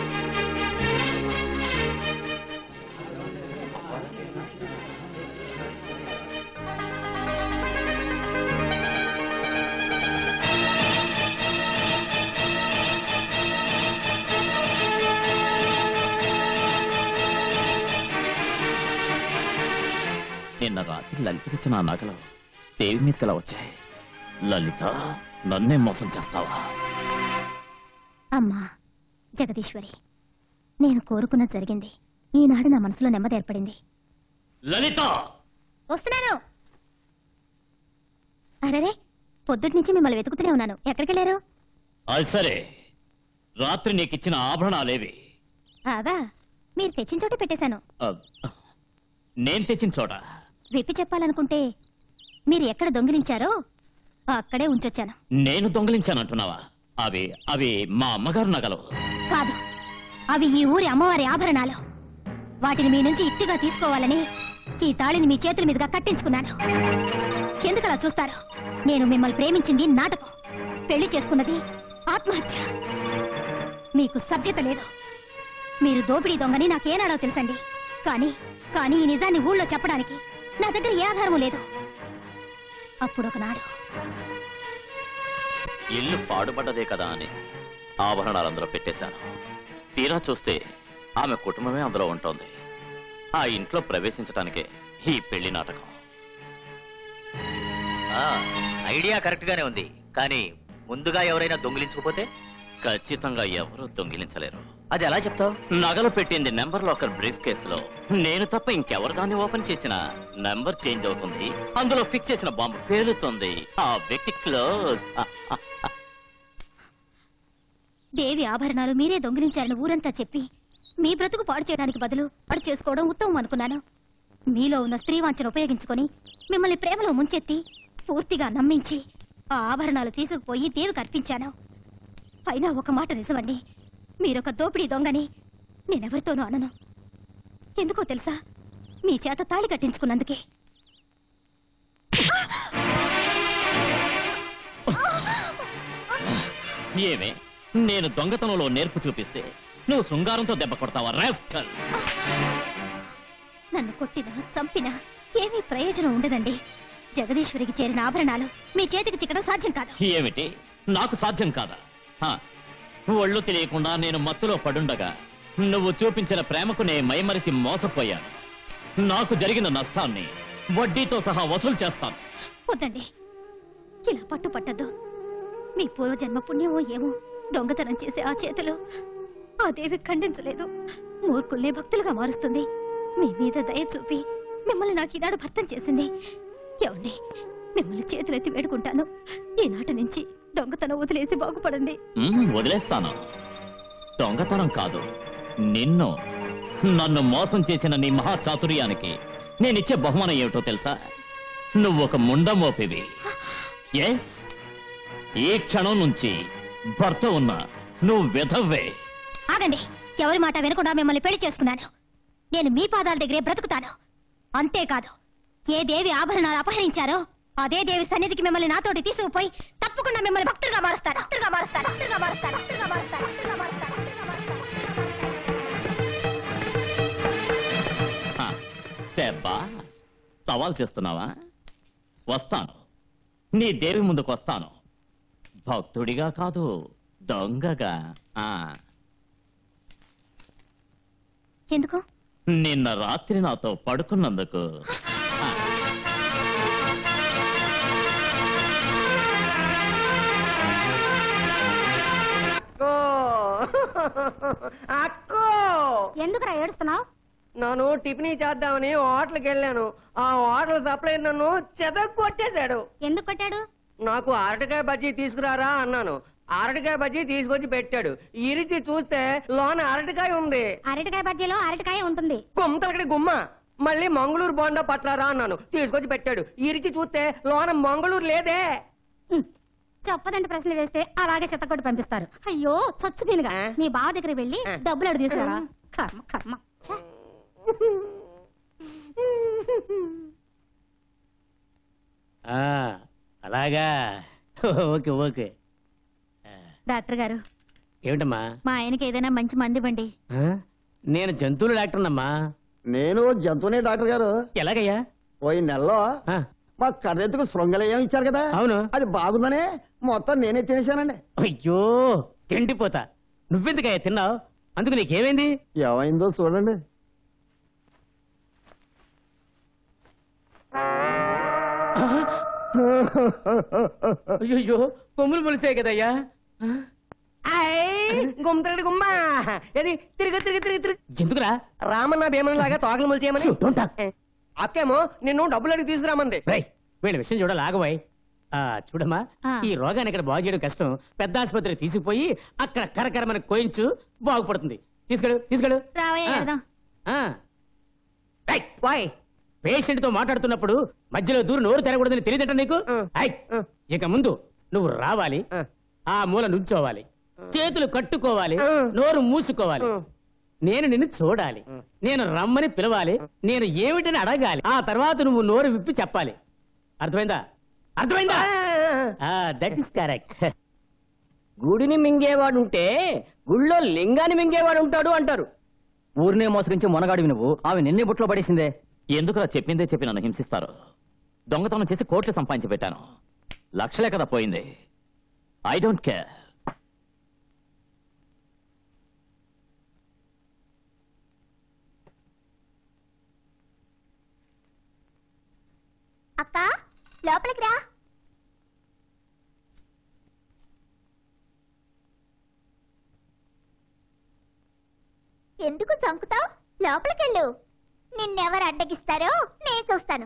నిన్న రాత్రి లలితకిచ్చిన ఆ నగలు దేవి మీదకి వచ్చాయి లలిత నన్నే మోసం చేస్తావా అమ్మా జగదీశ్వరి నేను కోరుకున్న జరిగింది ఈనాడు నా మనసులో నెమ్మది ఏర్పడింది లలిత వస్తున్నాను అరేరే పొద్దుటి నుంచి మిమ్మల్ని వెతుకుతూనే ఉన్నాను ఎక్కడికి వెళ్ళారు అది సరే రాత్రి నీకిచ్చిన ఆభరణాలేవి అవా మీరు తెచ్చిన చోట పెట్టేశాను ఆ, నేను తెచ్చిన చోట విప్పి చెప్పాలనుకుంటే మీరు ఎక్కడ దొంగిలించారో అక్కడే ఉంచొచ్చాను నేను దొంగిలించానంటున్నావా అవి అవి మా అమ్మగారు నగలు కాదు అవి ఈ ఊరి అమ్మవారి ఆభరణాలు వాటిని మీ నుంచి ఇట్టిగా తీసుకోవాలని ఈ తాళిని మీ చేతుల మీదుగా కట్టించుకున్నాను ఎందుకలా చూస్తారు నేను మిమ్మల్ని ప్రేమించింది నాటకం పెళ్లి చేసుకున్నది ఆత్మహత్య మీకు సభ్యత లేదు మీరు దోపిడీ దొంగని నాకేనాడో తెలుసండి కానీ కానీ ఈ నిజాన్ని ఊళ్ళో చెప్పడానికి నా దగ్గర ఏ ఆధారము లేదు అప్పుడు ఒకనాడు ఇల్లు పాడుపడ్డదే కదా అని ఆభరణాలు అందులో పెట్టేశాను తీరా చూస్తే ఆమె కుటుంబమే అందులో ఉంటోంది ఆ ఇంట్లో ప్రవేశించడానికే ఈ పెళ్లి నాటకం ఆ, ఐడియా కరెక్ట్ గానే ఉంది కానీ ముందుగా ఎవరైనా దొంగిలించుకుపోతే ఖచ్చితంగా ఎవరూ దొంగిలించలేరు అది ఎలా చెప్తావు నగలు పెట్టింది నెంబర్ లాకర్ బ్రీఫ్ కేసులో నేను తప్ప ఇంకెవరు దాన్ని ఓపెన్ చేసినా నెంబర్ చేంజ్ అవుతుంది అందులో ఫిక్స్ చేసిన బాంబు పేలుతుంది ఆ వ్యక్తి క్లోజ్ దేవి ఆభరణాలు మీరే దొంగిలించారని ఊరంతా చెప్పి మీ బ్రతుకు పాడు చేయడానికి బదులు పాడు చేసుకోవడం ఉత్తమం అనుకున్నాను మీలో ఉన్న స్త్రీ వాంఛను ఉపయోగించుకొని మిమ్మల్ని ప్రేమలో ముంచెత్తి పూర్తిగా నమ్మించి ఆ ఆభరణాలు తీసుకుపోయి దేవికి అర్పించాను అయినా ఒక మాట నిజమండి మీరొక దోపిడీ దొంగని నేనెవరితోనూ అనను ఎందుకో తెలుసా మీ చేత తాళి కట్టించుకున్నందుకే ఏమే నేను దొంగతనంలో నేర్పు చూపిస్తే నువ్వు శృంగారంతో దెబ్బ కొడతావా రాస్కల్ నన్ను కొట్టినా చంపినా ఏమీ ప్రయోజనం ఉండదండి జగదీశ్వరికి చేరిన ఆభరణాలు మీ చేతికి చిక్కడం సాధ్యం కాదు ఏమిటి నాకు సాధ్యం కాదా హా, ఒళ్ళు తెలియకుండా నేను మత్తులో పడుండగా నువ్వు చూపించిన ప్రేమకు నే మైమరిచి మోసపోయాను నాకు జరిగిన నష్టాన్ని వడ్డీతో సహా వసూలు చేస్తాను వద్దండి ఇలా పట్టు పట్టద్దు మీ పూర్వజన్మ పుణ్యమో ఏమో దొంగతనం చేసే ఆ చేతులు ఆ దేవి ఖండించలేదు మూర్ఖుల్నే భక్తులుగా మారుస్తుంది మీ మీద దయ చూపి మిమ్మల్ని నాకు ఈనాడు భర్తం చేసింది ఏమండి మిమ్మల్ని చేతులెత్తి వేడుకుంటాను ఈనాటి నుంచి దొంగతనం వదిలేసి బాగుపడండి మ్మ్, వదిలేస్తాను దొంగతనం కాదు నిన్ను నన్ను మోసం చేసిన నీ మహా చాతుర్యానికి నేనిచ్చే బహుమానం ఏమిటో తెలుసా నువ్వు ఒక ముండమోపివి ఎస్ ఈ క్షణం నుంచి భర్త ఉన్న నువ్వు విధవ్వే ఆగండి ఎవరి మాట వినకుండా మిమ్మల్ని పెళ్లి చేసుకున్నాను నేను మీ పాదాల దగ్గరే బ్రతుకుతాను అంతేకాదు ఏ దేవి ఆభరణాలు అపహరించారో అదే దేవి సన్నిధికి మిమ్మల్ని నాతోటి తీసుకుపోయి తప్పకుండా మిమ్మల్ని భక్తులుగా మారుస్తాను భక్తులుగా మారుస్తాను భక్తులుగా మారుస్తాను భక్తులుగా మారుస్తాను భక్తులుగా మారుస్తాను భక్తులుగా మారుస్తాను హ, శబ్బా సవాల్ చేస్తున్నావా వస్తాను నీ దేవి ముందుకు వస్తాను భక్తుడిగా కాదు దొంగగా ఆ ఎందుకు నిన్న రాత్రి నాతో పడుకున్నందుకు ఆ, అక్కో అక్కో ఎందుకురా ఏడుస్తున్నావు నేను టిఫిన్ చేద్దామని హోటల్కి వెళ్ళాను ఆ హోటల్ సప్లై నన్ను చెద కొట్టేశాడు ఎందుకు కొట్టాడు నాకు అరటికాయ బజ్జీ తీసుకురారా అన్నాను అరటికాయ బజ్జీ తీసుకొచ్చి పెట్టాడు ఇరిచి చూస్తే లోన అరటికాయ ఉంది అరటికాయ బజ్జీలో అరటికాయ ఉంటుంది గుమ్మతలకడి గుమ్మ మళ్ళీ మంగళూరు బోండా పట్లరా అన్నాను తీసుకొచ్చి పెట్టాడు ఇరిచి చూస్తే లోన మంగళూరు లేదే చెప్పదండి ప్రశ్నలు వేస్తే అలాగే చెత్తకొట్టి పంపిస్తారు అయ్యో చచ్చు పీనుగా మీ బావ దగ్గర వెళ్ళి డబ్బులు అడుగు తీసుకురా కర్మ కర్మ ఛ. ఆ, అలాగా ఓకే ఓకే డాక్టర్ గారు ఏమిటమ్మా మా ఆయనకి ఏదైనా మంచి మంది ఇవ్వండి ఆ? నేను జంతువుల డాక్టర్నమ్మా నేను జంతువునే డాక్టర్ గారు ఎలాగయ్యా పోయి నెలలో ఆ, మా కర్రెత్తుకు శృంగలేయం ఇచ్చారు కదా అవును. అది బాగుందనే మొత్తం నేనే తినేశానండి అయ్యో తిండిపోతా నువ్వెందుకయ్యా తిన్నావు అందుకు నీకేమైంది ఏమైందో చూడండి అయ్యో కొమ్ములు మొలిసాయి కదయ్యా గుమ్మతలకడి గుమ్మ ఏది తిరిగి తిరిగి తిరిగి తిరిగి ఎందుకురా రామన్న భీమన్ లాగా తోకలు మొలిచేయమని షూ, don't talk. అక్కేమో నిన్ను డబ్బులు అడిగి తీసుకురామంది రేయ్ వీళ్ళ విషయం చూడాలి ఆగబోయ్ ఆ చూడమ్మా ఆ. ఈ రోగాన్ని ఇక్కడ బాగు చేయడం కష్టం పెద్ద ఆసుపత్రి తీసుకుపోయి అక్కడ కరకరమని కోయించు బాగుపడుతుంది తీసుకెళ్ళు తీసుకెళ్ళు రావయ్య ఆ. వెళదాం. ఆ. రేయ్, వాయ్ పేషెంట్ తో మాట్లాడుతున్నప్పుడు మధ్యలో దూరం నోరు తెరకూడదని తెలియదట నీకు ఆ. ఐ, ఆ. ఇక ముందు నువ్వు రావాలి ఆ. ఆ మూల నుంచోవాలి చేతులు కట్టుకోవాలి ఆ. నోరు మూసుకోవాలి ఆ. నేను నిన్ను చూడాలి నేను రమ్మని పిలవాలి నేను ఏమిటని అడగాలి ఆ తర్వాత నువ్వు నోరు విప్పి చెప్పాలి అర్థమైందా అర్థమైందా దట్ ఇస్ కరెక్ట్ గుడిని మింగేవాడు ఉంటే గుళ్ళో లింగాన్ని మింగేవాడు ఉంటాడు అంటారు ఊరినే మోసగించి మొనగాడివి నువ్వు ఆమె నిన్నే బుట్లో పడేసిందే ఎందుకురా చెప్పిందే చెప్పి నన్ను హింసిస్తారు దొంగతనం చేసి కోట్లు సంపాదించి పెట్టాను లక్షలే కదా పోయింది ఐ డోంట్ కేర్ అక్క లోపలికి రా ఎందుకు చంకుతావు లోపలికెళ్ళు నిన్నెవరు అడ్డగిస్తారో నేను చూస్తాను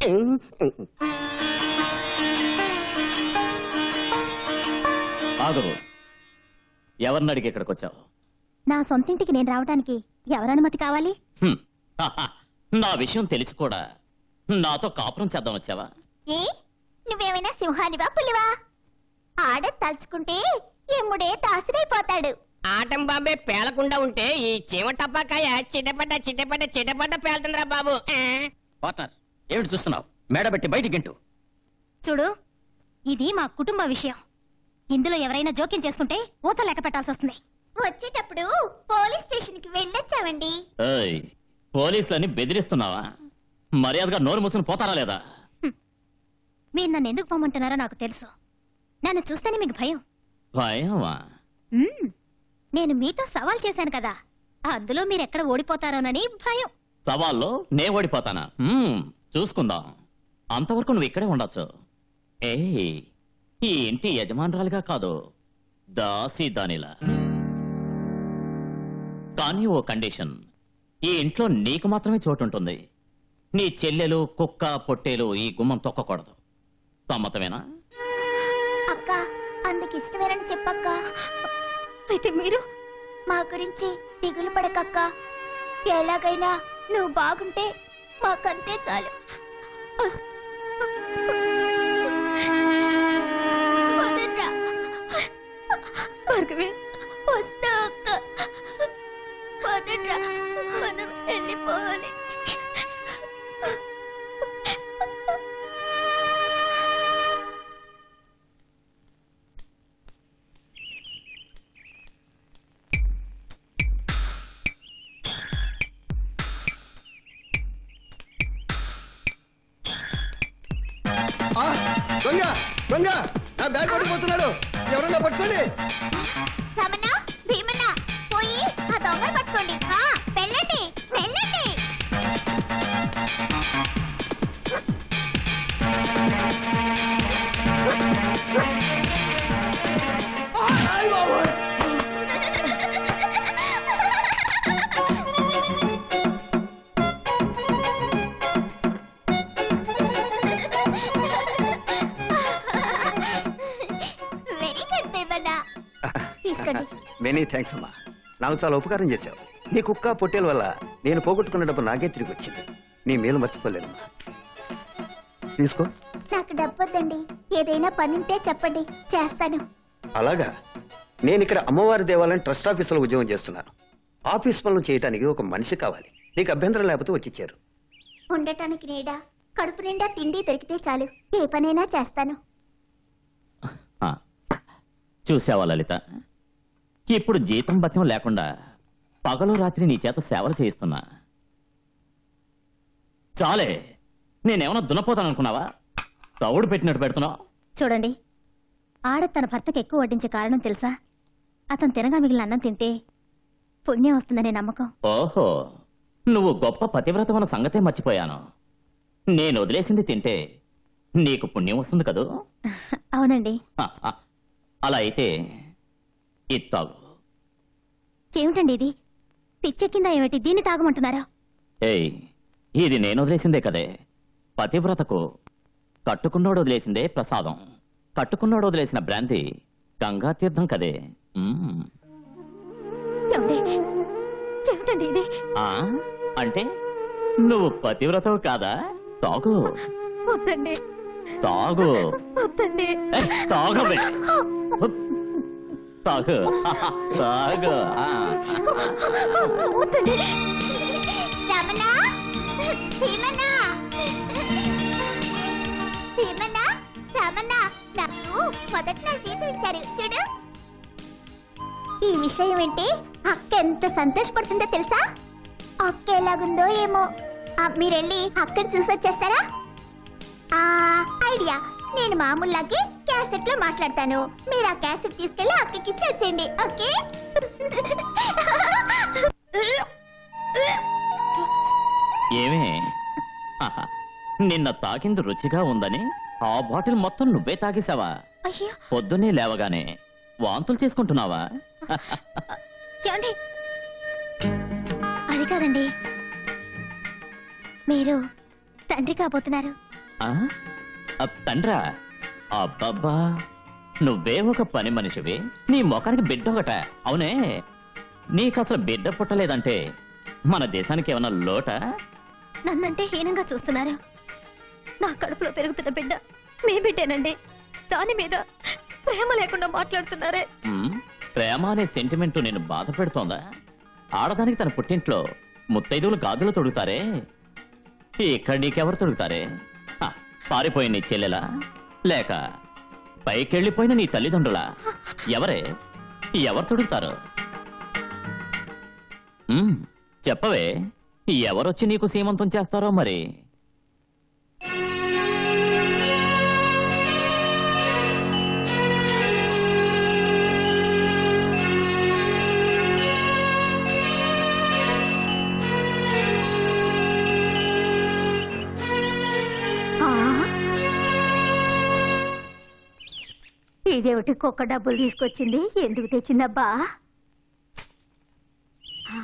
ఆగరు ఎవరిని అడిగి ఇక్కడికి వచ్చావు నా సొంతింటికి నేను రావడానికి ఎవరనుమతి కావాలి హ్మ్. హాహా. నా విషయం తెలిసి కూడా నాతో కాపురం చేద్దాం వచ్చావా ఏ నువ్వేమైనా సింహానివా పులివా ఆడ తలుచుకుంటే ఎమ్ముడే దాసుడైపోతాడు ఆటం బాంబే పేలకుండా ఉంటే ఈ చీమ టపాకాయ చిటపట చిటపట చిటపట పేలుతుందిరా బాబు ఆ? పార్ట్నర్ ఏమిటి చూస్తున్నావు మేడ పెట్టి బయటికి గింటు చూడు ఇది మా కుటుంబ విషయం ఇందులో ఎవరైనా జోక్యం చేసుకుంటే ఊత లెక్క పెట్టాల్సి వస్తుంది వచ్చేటప్పుడు పోలీస్ స్టేషన్ కి వెళ్ళొచ్చామండి ఏయ్ పోలీసులని బెదిరిస్తున్నావా మర్యాదగా నోరు మూసుకుని పోతారా లేదా మీరు నన్ను ఎందుకు పొమ్మంటున్నారో నాకు తెలుసు నన్ను చూస్తేనే మీకు భయం భయమా మ్మ్. నేను మీతో సవాల్ చేశాను కదా అందులో మీరెక్కడ ఓడిపోతారోనని భయం సవాల్లో నే ఓడిపోతానా మ్మ్, చూసుకుందాం అంతవరకు నువ్వు ఇక్కడే ఉండొచ్చు ఏయ్ ఈ ఇంటి యజమానురాలుగా కాదు దాసి దానిలా కానీ ఓ కండిషన్ ఈ ఇంట్లో నీకు మాత్రమే చోటు ఉంటుంది నీ చెల్లెలు కుక్క పొట్టేలు ఈ గుమ్మం తొక్కకూడదు సమ్మతమేనా అక్క అందుకు ఇష్టమేనని చెప్పక్క అయితే మీరు మా గురించి దిగులు పడకక్క ఎలాగైనా నువ్వు బాగుంటే మాకంతే చాలు వస్- వదలరా. భార్గవి వస్తా అక్క వదలరా. మనం వెళ్ళిపోవాలి ఆ, దొంగ దొంగ నా బ్యాగ్ పడిపోతున్నాడు ఎవరన్నా పట్టుకోండి రమణ భీమన్న పోయి ఆ దొంగలు పట్టుకోండి ఆ, వెళ్ళండి వెళ్ళండి వెరీ గుడ్ భీమన్న తీసుకోండి మెనీ థ్యాంక్స్ అమ్మా నాకు చాలా ఉపకారం చేశావు నీ కుక్క పొట్టేల వల్ల నేను పోగొట్టుకున్న డబ్బు నాకే తిరిగి వచ్చింది నీ మేలు మర్చిపోలేనమ్మా తీసుకో నాకు డబ్బొద్దండి ఏదైనా పనుంటే చెప్పండి చేస్తాను అలాగా నేను ఇక్కడ అమ్మవారి దేవాలయం ట్రస్ట్ ఆఫీసులో ఉద్యోగం చేస్తున్నాను ఆఫీస్ పనులు చేయడానికి ఒక మనిషి కావాలి నీకు అభ్యంతరం లేకపోతే వచ్చిచ్చారు ఉండటానికి నీడ కడుపు నిండా తిండి దొరికితే చాలు ఏ పనైనా చేస్తాను ఆ, చూసావా లలిత ఇప్పుడు జీతం బత్యం లేకుండా పగలు రాత్రి నీ చేత సేవలు చేయిస్తున్నా చాలే నేనేమన్నా దున్నపోతాను అనుకున్నావా తవుడు పెట్టినట్టు పెడుతున్నావు చూడండి ఆడ తన భర్తకు ఎక్కువ వడ్డించే కారణం తెలుసా అతను తినగా మిగిలిన అన్నం తింటే పుణ్యం వస్తుందనే నమ్మకం ఓహో నువ్వు గొప్ప పతివ్రతమైన సంగతే మర్చిపోయాను నేను వదిలేసింది తింటే నీకు పుణ్యం వస్తుంది కదూ అవునండి హ, హ. అలా అయితే ఇత్తాగు ఏమిటండి ఇది పిచ్చెక్కిందా ఏమిటి దీన్ని తాగమంటున్నారా ఏయ్ ఇది నేను వదిలేసిందే కదే పతివ్రతకు కట్టుకున్నోడు వదిలేసిందే ప్రసాదం కట్టుకున్నోడు వదిలేసిన బ్రాంతి గంగా తీర్థం కదే మ్మ్. ఏమిటి ఏమిటండి ఇది ఆ అంటే నువ్వు పతివ్రతవు కాదా తాగు వద్దండి తాగు వద్దండి ఏ, తాగవే తాగు తాగు ఆ. వద్దండి రమణ భీమన్న భీమన్న రమణ నాకు మొదటి నెల జీతం ఇచ్చారు చూడు ఈ విషయం ఏంటి అక్క ఎంత సంతోషపడుతుందో తెలుసా అక్క ఎలాగుందో ఏమో ఆ, మీరెళ్ళి అక్కడ చూసి వచ్చేస్తారా ఆ, ఐడియా నేను మామూలులాగే క్యాసెట్ లో మాట్లాడతాను మీరు ఆ క్యాసెట్ తీసుకెళ్లి అక్కకి ఇచ్చి వచ్చేయండి ఓకే ఏమే ఆహా, నిన్న తాకింది రుచిగా ఉందని ఆ బాటిల్ మొత్తం నువ్వే తాగేశావా అయ్యో పొద్దున్నే లేవగానే వాంతులు చేసుకుంటున్నావా ఏమండి అది కాదండి మీరు తండ్రి కాబోతున్నారు ఆ? ఆ తండ్రా అబ్బబ్బా నువ్వే ఒక పని మనిషివి నీ మొఖానికి బిడ్డ ఒకట అవునే నీకు అసలు బిడ్డ పుట్టలేదంటే మన దేశానికి ఏమన్నా లోట నన్నంటే హీనంగా చూస్తున్నారు నా కడుపులో పెరుగుతున్న బిడ్డ మీ బిడ్డేనండి దాని మీద ప్రేమ లేకుండా మాట్లాడుతున్నారే ప్రేమ అనే సెంటిమెంట్ నేను బాధ పెడుతోందా ఆడదానికి తన పుట్టింట్లో ముత్తైదువులు గాజులు తొడుగుతారే ఇక్కడ నీకెవరు తొడుగుతారే ఆ, పారిపోయిన నీ చెల్లెలా లేక పైకెళ్ళిపోయిన నీ తల్లిదండ్రులా ఎవరే ఎవరు తొడుగుతారు ఉమ్, చెప్పవే ఎవరొచ్చి నీకు సీమంతం చేస్తారో మరి ఇదేమిటి కుక్క డబ్బులు తీసుకొచ్చింది ఎందుకు తెచ్చిందబ్బా ఆ.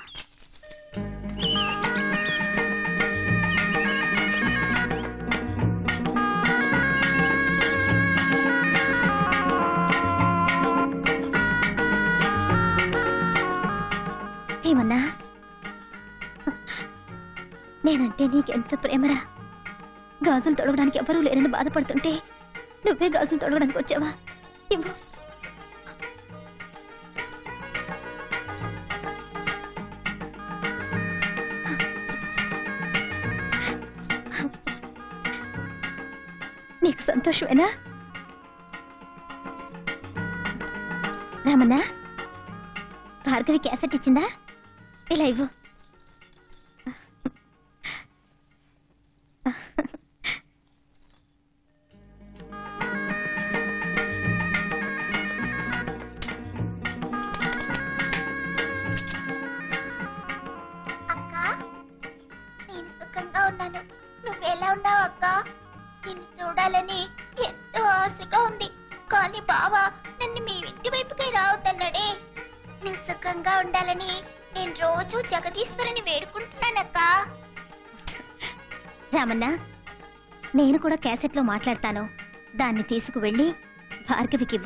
ఏమన్నా నేనంటే నీకెంత ప్రేమరా గాజులు తొడగడానికి ఎవరూ లేరని బాధపడుతుంటే నువ్వే గాజులు తొడగడానికి వచ్చావా ఇవ్వు నీకు సంతోషమేనా రామన్నా భార్గవి క్యాసెట్ ఇచ్చిందా ఇలా ఇవ్వు అక్క నేను సుఖంగా ఉన్నాను నువ్వెలా ఉన్నావు అక్క నిన్ను చూడాలని ఎంతో ఆశగా ఉంది కానీ బావా నన్ను మీ ఇంటి వైపుకి రావద్దన్నాడే నువ్వు సుఖంగా ఉండాలని నేను రోజు జగదీశ్వరుని వేడుకుంటున్నానక్క రామన్న నేను కూడా క్యాసెట్లో మాట్లాడతాను దాన్ని తీసుకువెళ్ళి భార్గవికివ్వు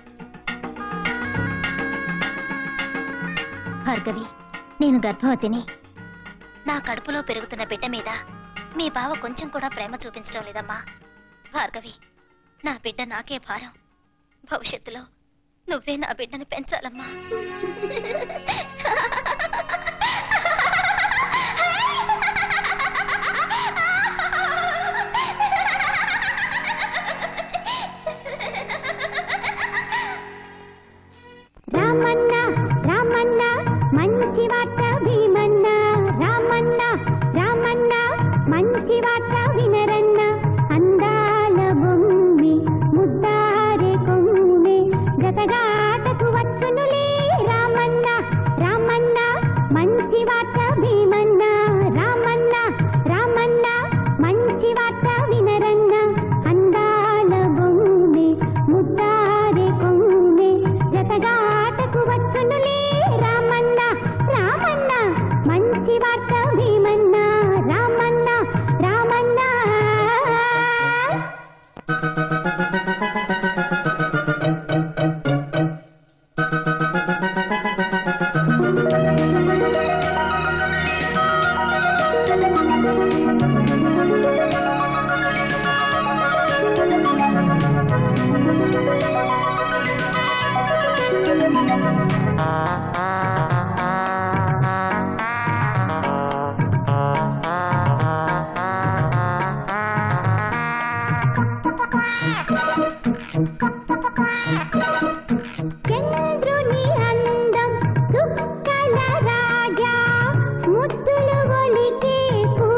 భార్గవి నేను గర్భవతిని నా కడుపులో పెరుగుతున్న బిడ్డ మీద మీ బావ కొంచెం కూడా ప్రేమ చూపించడం లేదమ్మా భార్గవి నా బిడ్డ నాకే భారం భవిష్యత్తులో నువ్వే నా బిడ్డను పెంచాలమ్మా రామన్న రామన్న మంచి వార్త భీమన్న రామన్న రామన్న మంచి వార్త వినరన్న అందాల బొమ్మి ముద్దారే కొమ్మి జతగాటకు వచ్చునులే రామన్న రామన్న మంచి వార్త భీమన్న రామన్న రామన్న మంచి వార్త వినరన్న అందాల బొమ్మి ముద్దారే కొమ్మి జతగాటకు వచ్చునులే రామన్న రామన్న మంచి వార్త భీమన్న రామన్న రామన్న చంద్రుని అందం చుక్కల రాజా ముద్దులు ఒలికే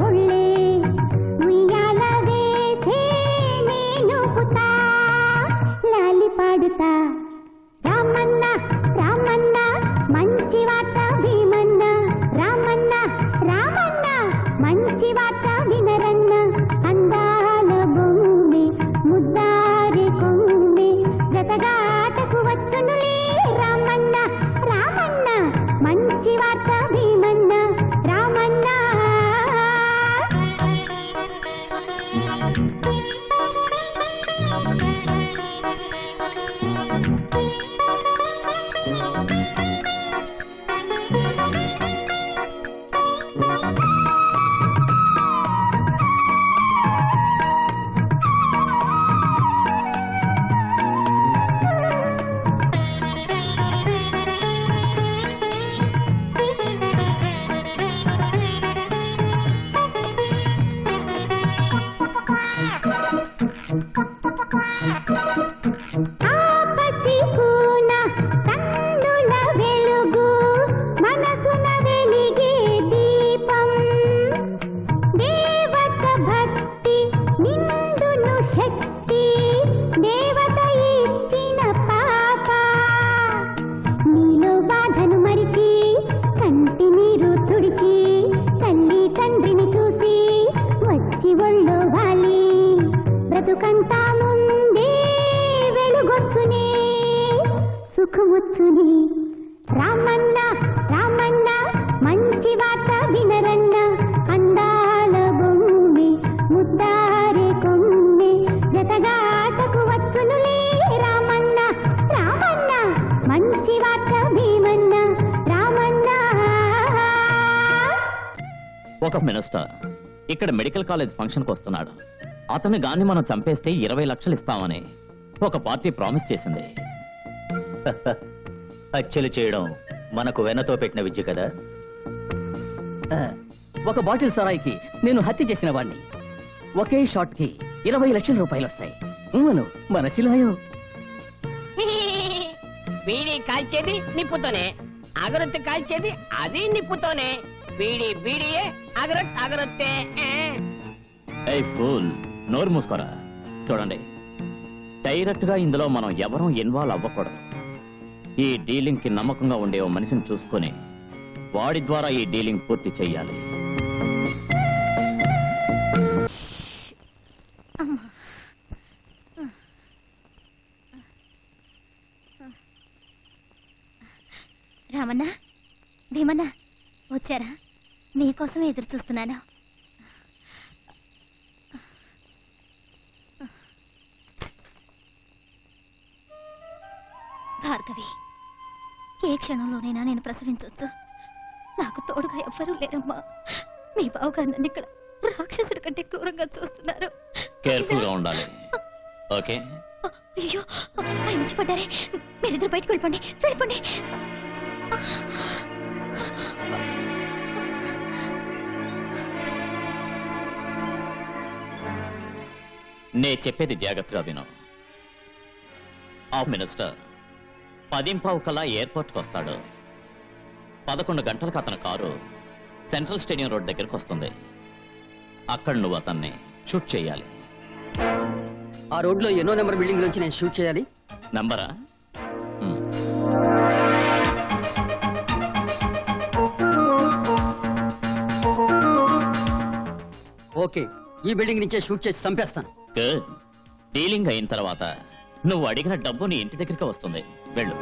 ఒళ్ళే ఉయ్యాల వేసే నేను పుతా లాలి పాడుతా రామన్న రామన్న మంచి వార్త భీమన్న రామన్న రామన్న మంచి వార్త వినరన్న అందాల బొమ్మె ముద్దారి కొమ్మె జతగాటకు వచ్చునులే రామన్న రామన్న మంచి వార్త భీమన్న రామన్న ఆపసి కూన కన్నుల వెలుగు మనసున వెలిగే దీపం దేవత భక్తి నిందును శక్తి దేవత ఇచ్చిన పాప నీలో బాధను మరిచి కంటి నీరు తుడిచి తల్లి తండ్రిని చూసి వచ్చి ఒళ్ళో వాలి బ్రతుకంతా ముందే వెలుగొచ్చునే సుఖమొచ్చునే రామన్న రామన్న మంచి వార్త వినరన్న అందాల బొమ్మె ముద్దారే కొమ్మె జతగాటకు వచ్చునులే రామన్న రామన్న మంచి వార్త భీమన్న రామన్న ఒక మినిస్టర్ ఇక్కడ మెడికల్ కాలేజ్ ఫంక్షన్కి వస్తున్నాడు అతన్ని గాని మనం చంపేస్తే ఇరవై లక్షలు ఇస్తామని ఒక పార్టీ ప్రామిస్ చేసింది హత్యలు చేయడం మనకు వెనతో పెట్టిన విద్య కదా ఆ, ఒక బాటిల్ సరాయికి నేను హత్య చేసిన వాడిని ఒకే షాట్ కి ఇరవై లక్షల రూపాయలు వస్తాయి ఉమ్మను మన శిలాయో బీడీ కాల్చేది నిప్పుతోనే అగరొత్తి కాల్చేది అది నిప్పుతోనే బీడీ బీడీయే అగరొత్ అగరొత్తే ఏ. ఏ ఫూల్ నోరు మూసుకోరా చూడండి డైరెక్ట్ గా ఇందులో మనం ఎవరూ ఇన్వాల్వ్ అవ్వకూడదు ఈ డీలింగ్ కి నమ్మకంగా ఉండే ఓ మనిషిని చూసుకొని వాడి ద్వారా ఈ డీలింగ్ పూర్తి చేయాలి రామన్న భీమన్న వచ్చారా నీకోసం ఎదురు చూస్తున్నాను భార్గవి ఏ క్షణంలోనైనా నేను ప్రసవించవచ్చు నాకు తోడుగా ఎవ్వరూ లేరమ్మా మీ బావగారు నన్ను ఇక్కడ రాక్షసుడి కంటే క్రూరంగా చూస్తున్నారు కేర్ఫుల్ గా ఉండాలి ఓకే అయ్యో ఆయన వచ్చి పడ్డారే మీరిద్దరు బయటకు వెళ్ళిపోండి వెళ్ళిపోండి నే చెప్పేది జాగ్రత్తగా విను ఆ మినిస్టర్ పదింపావు కల్లా ఎయిర్పోర్ట్కి వస్తాడు పదకొండు గంటలకు అతని కారు సెంట్రల్ స్టేడియం రోడ్ దగ్గరికి వస్తుంది అక్కడ నువ్వు అతన్ని షూట్ చేయాలి ఆ రోడ్లో ఎన్నో నెంబర్ బిల్డింగ్ నుంచి నేను షూట్ చేయాలి నంబరా హ్మ్. ఓకే ఈ బిల్డింగ్ నుంచే షూట్ చేసి చంపేస్తాను గుడ్ డీలింగ్ అయిన తర్వాత నువ్వు అడిగిన డబ్బు నీ ఇంటి దగ్గరికి వస్తుంది వెళ్ళు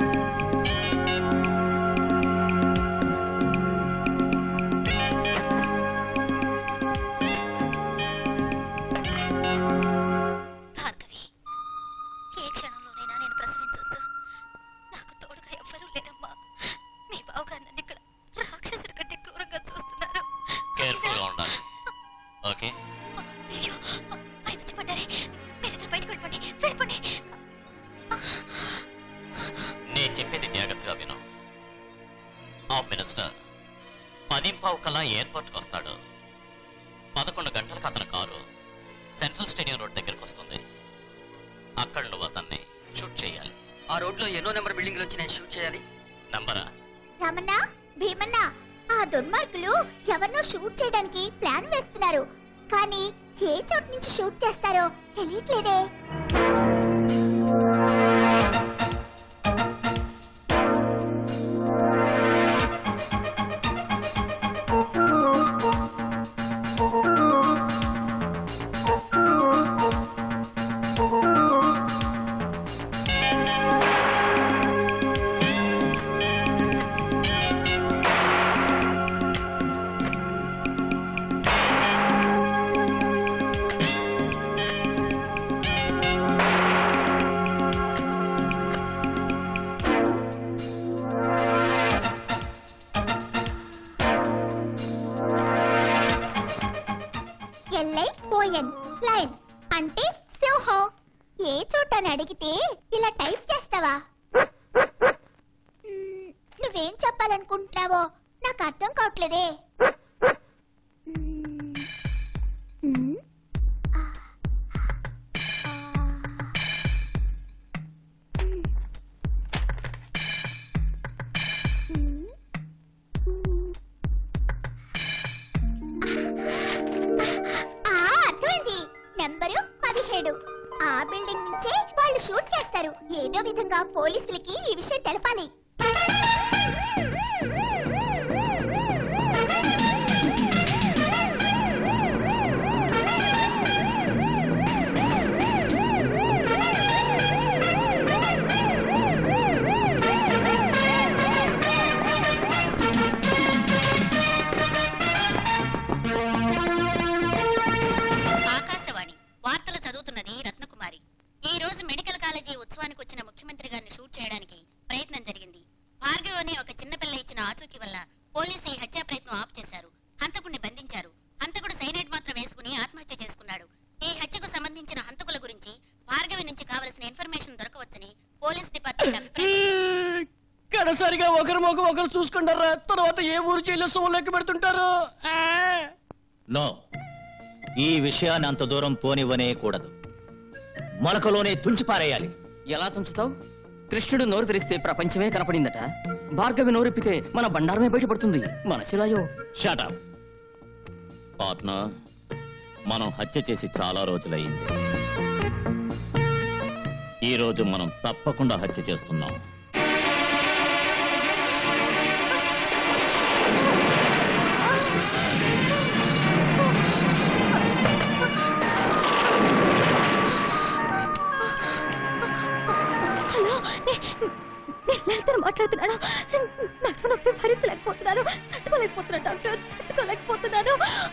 భార్గవి ఏ క్షణంలోనైనా నేను ప్రసవించవచ్చు నాకు తోడుగా ఎవ్వరూ లేరమ్మా మీ బావగారు నన్ను ఇక్కడ రాక్షసుడి కంటే క్రూరంగా చూస్తున్నారు కేర్ఫుల్ గా ఉండాలి ఓకే అయ్యో ఆయన వచ్చి పడ్డారే మీరిద్దరు బయటకు వెళ్ళిపోండి వెళ్ళిపోండి నేను చెప్పేది జాగ్రత్తగా విను ఆ మినిస్టర్ పదింపావు కల్లా ఎయిర్పోర్ట్కి వస్తాడు పదకొండు గంటలకు అతని కారు సెంట్రల్ స్టేడియం రోడ్ దగ్గరికి వస్తుంది అక్కడ నువ్వు అతన్ని షూట్ చేయాలి ఆ రోడ్లో ఎన్నో నెంబర్ బిల్డింగ్ నుంచి నేను షూట్ చేయాలి నంబరా రామన్న భీమన్న ఆ దుర్మార్గులు ఎవరినో షూట్ చేయడానికి ప్లాన్ వేస్తున్నారు కానీ ఏ చోటు నుంచి షూట్ చేస్తారో తెలియట్లేదే ఎల్ఐ పోయన్ లైన్ అంటే సింహం ఏ చోట అని అడిగితే ఇలా టైప్ చేస్తావా మ్మ్, నువ్వేం చెప్పాలనుకుంటున్నావో నాకు అర్థం కావట్లేదే మ్మ్, మ్మ్, ఆ, ఆ, మ్మ్, మ్మ్. ఆ అర్థమైంది నెంబరు పదిహేడు ఆ బిల్డింగ్ నుంచే వాళ్ళు షూట్ చేస్తారు ఏదో విధంగా పోలీసులకి ఈ విషయం తెలపాలి ఆకాశవాణి వార్తలు చదువుతున్నది రత్నకుమారి ఈ రోజు మెడికల్ కాలేజీ ఉత్సవానికి వచ్చిన ముఖ్యమంత్రి గారిని షూట్ చేయడానికి ప్రయత్నం జరిగింది భార్గవ్ అనే ఒక చిన్నపిల్ల ఇచ్చిన ఆచూకీ వల్ల పోలీసు ఈ హత్యా ప్రయత్నం ఆపు చేశారు హంతకుడిని బంధించారు హంతకుడు సైనైడ్ మాత్రం వేసుకుని ఆత్మహత్య చేసుకున్నాడు ఈ హత్యకు సంబంధించిన హంతకుల గురించి భార్గవి నుంచి కావలసిన ఇన్ఫర్మేషన్ దొరకవచ్చని పోలీస్ డిపార్ట్మెంట్ అభిప్రాయం కడసరిగా ఒకరి ముఖం ఒకరు చూసుకుంటారా తర్వాత ఏ ఊరు జైల్లో సోన్ లెక్క పెడుతుంటారు ఆ! నో ఈ విషయాన్ని అంత దూరం పోనివ్వనే కూడదు మొలకలోనే తుంచిపారేయాలి ఎలా తుంచుతావు కృష్ణుడు నోరు తెరిస్తే ప్రపంచమే కనపడిందట భార్గవి నోరెప్పితే మన బండారమే బయటపడుతుంది మనసిలాయో షటప్ పార్ట్నర్ మనం హత్య చేసి చాలా రోజులయ్యింది ఈ రోజు మనం తప్పకుండా హత్య చేస్తున్నాం హలో నే- నేను లలితను మాట్లాడుతున్నాను నడుపు నొప్పి భరించలేకపోతున్నాను తట్టుకోలేకపోతున్నాను డాక్టర్ తట్టుకోలేకపోతున్నాను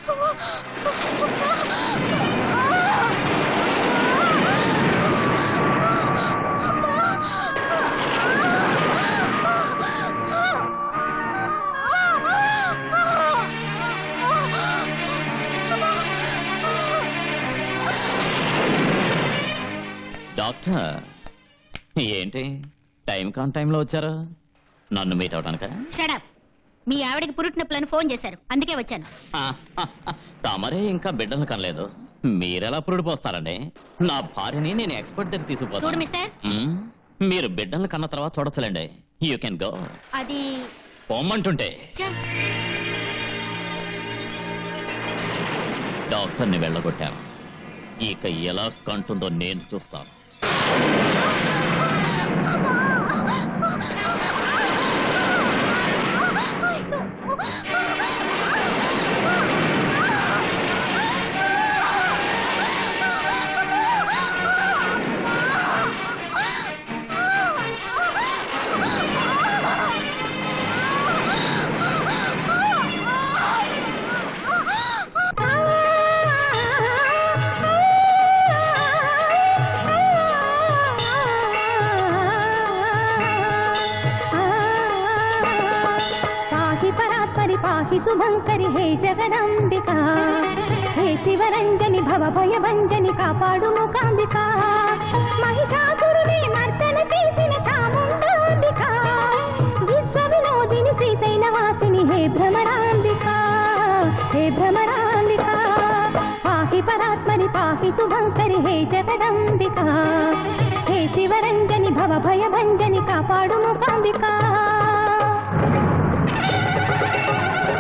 డాక్టర్ ఏంటి టైం కాన్ టైంలో వచ్చారా నన్ను మీట్ అవడానికా షడప్ మీ ఆవిడకి పురుటినొప్పులని ఫోన్ చేశారు అందుకే వచ్చాను తమరే ఇంకా బిడ్డను కనలేదు మీరెలా పురుడు పోస్తారండి నా భార్యని నేను ఎక్స్పర్ట్ దగ్గర చూడు తీసుకుపోతాను మిస్టర్ మ్మ్. మీరు బిడ్డలను కన్న తర్వాత చూడొచ్చులేండి యూ కెన్ గో అది పొమ్మంటుంటే ఛ, డాక్టర్ని వెళ్ళగొట్టాను ఇక ఎలా కంటుందో నేను చూస్తాను పాహి పరాత్పరి పాహి శుభంకరి హే జగదంబిక హే శివరంజని భవ భయభంజని కాపాడు మూకాంబిక మహిషాసురుని మర్దన చేసిన చాముండాంబిక విశ్వ వినోదిని శ్రీశైలవాసిని హే భ్రమరాంబిక హే భ్రమరాంబిక పాహి పరాత్మని పాహి శుభంకరి హే జగదంబిక హే శివరంజని భవ భయభంజని కాపాడు మూకాంబిక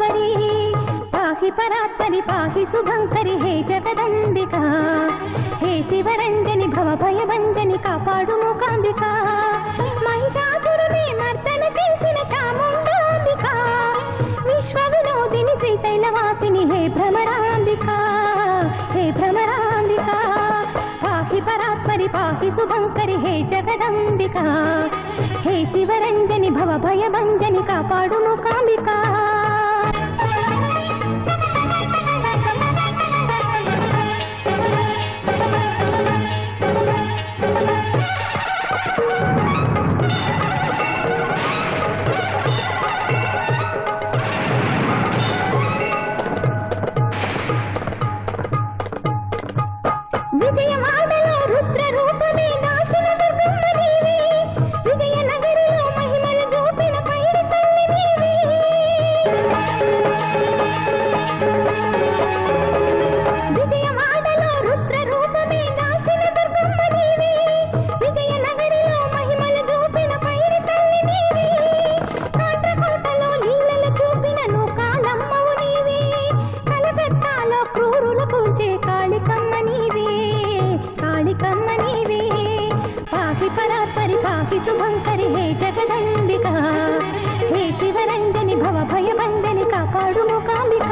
పరాత్పరి పాహి పరాత్పరి పాహి శుభంకరి హే జగదంబిక హే శివరంజని భవ భయభంజని కాపాడు మూకాంబిక మహిషాసురుని మర్దన చేసిన చాముండాంబిక విశ్వ వినోదిని శ్రీశైలవాసిని హే భ్రమరాంబిక హే భ్రమరాంబిక పాహి పరాత్పరి పాహి శుభంకరి హే జగదంబిక హే శివరంజని భవ భయభంజని కాపాడు మూకాంబిక విజయవాడలో రుద్ర రూపమే నాచిన దుర్గమ్మ దేవి విజయనగరిలో మహిమలు చూపిన పైడి తల్లి దేవి విజయవాడలో రుద్ర రూపమే నాచిన దుర్గమ్మ దేవి విజయనగరిలో మహిమలు చూపిన పైడి తల్లి దేవి కాట్రకోటలో లీలలు చూపిన నూకాలమ్మవు నీవే కలకత్తాలో క్రూరుల కూల్చే కాళికమ్మ నీవే కాళికమ్మ నీవే పాహి పరాత్పరి పాహి శుభంకరి హే జగదంబిక హే శివరంజని భవ భయబంధని కాపాడు ముఖాంబిక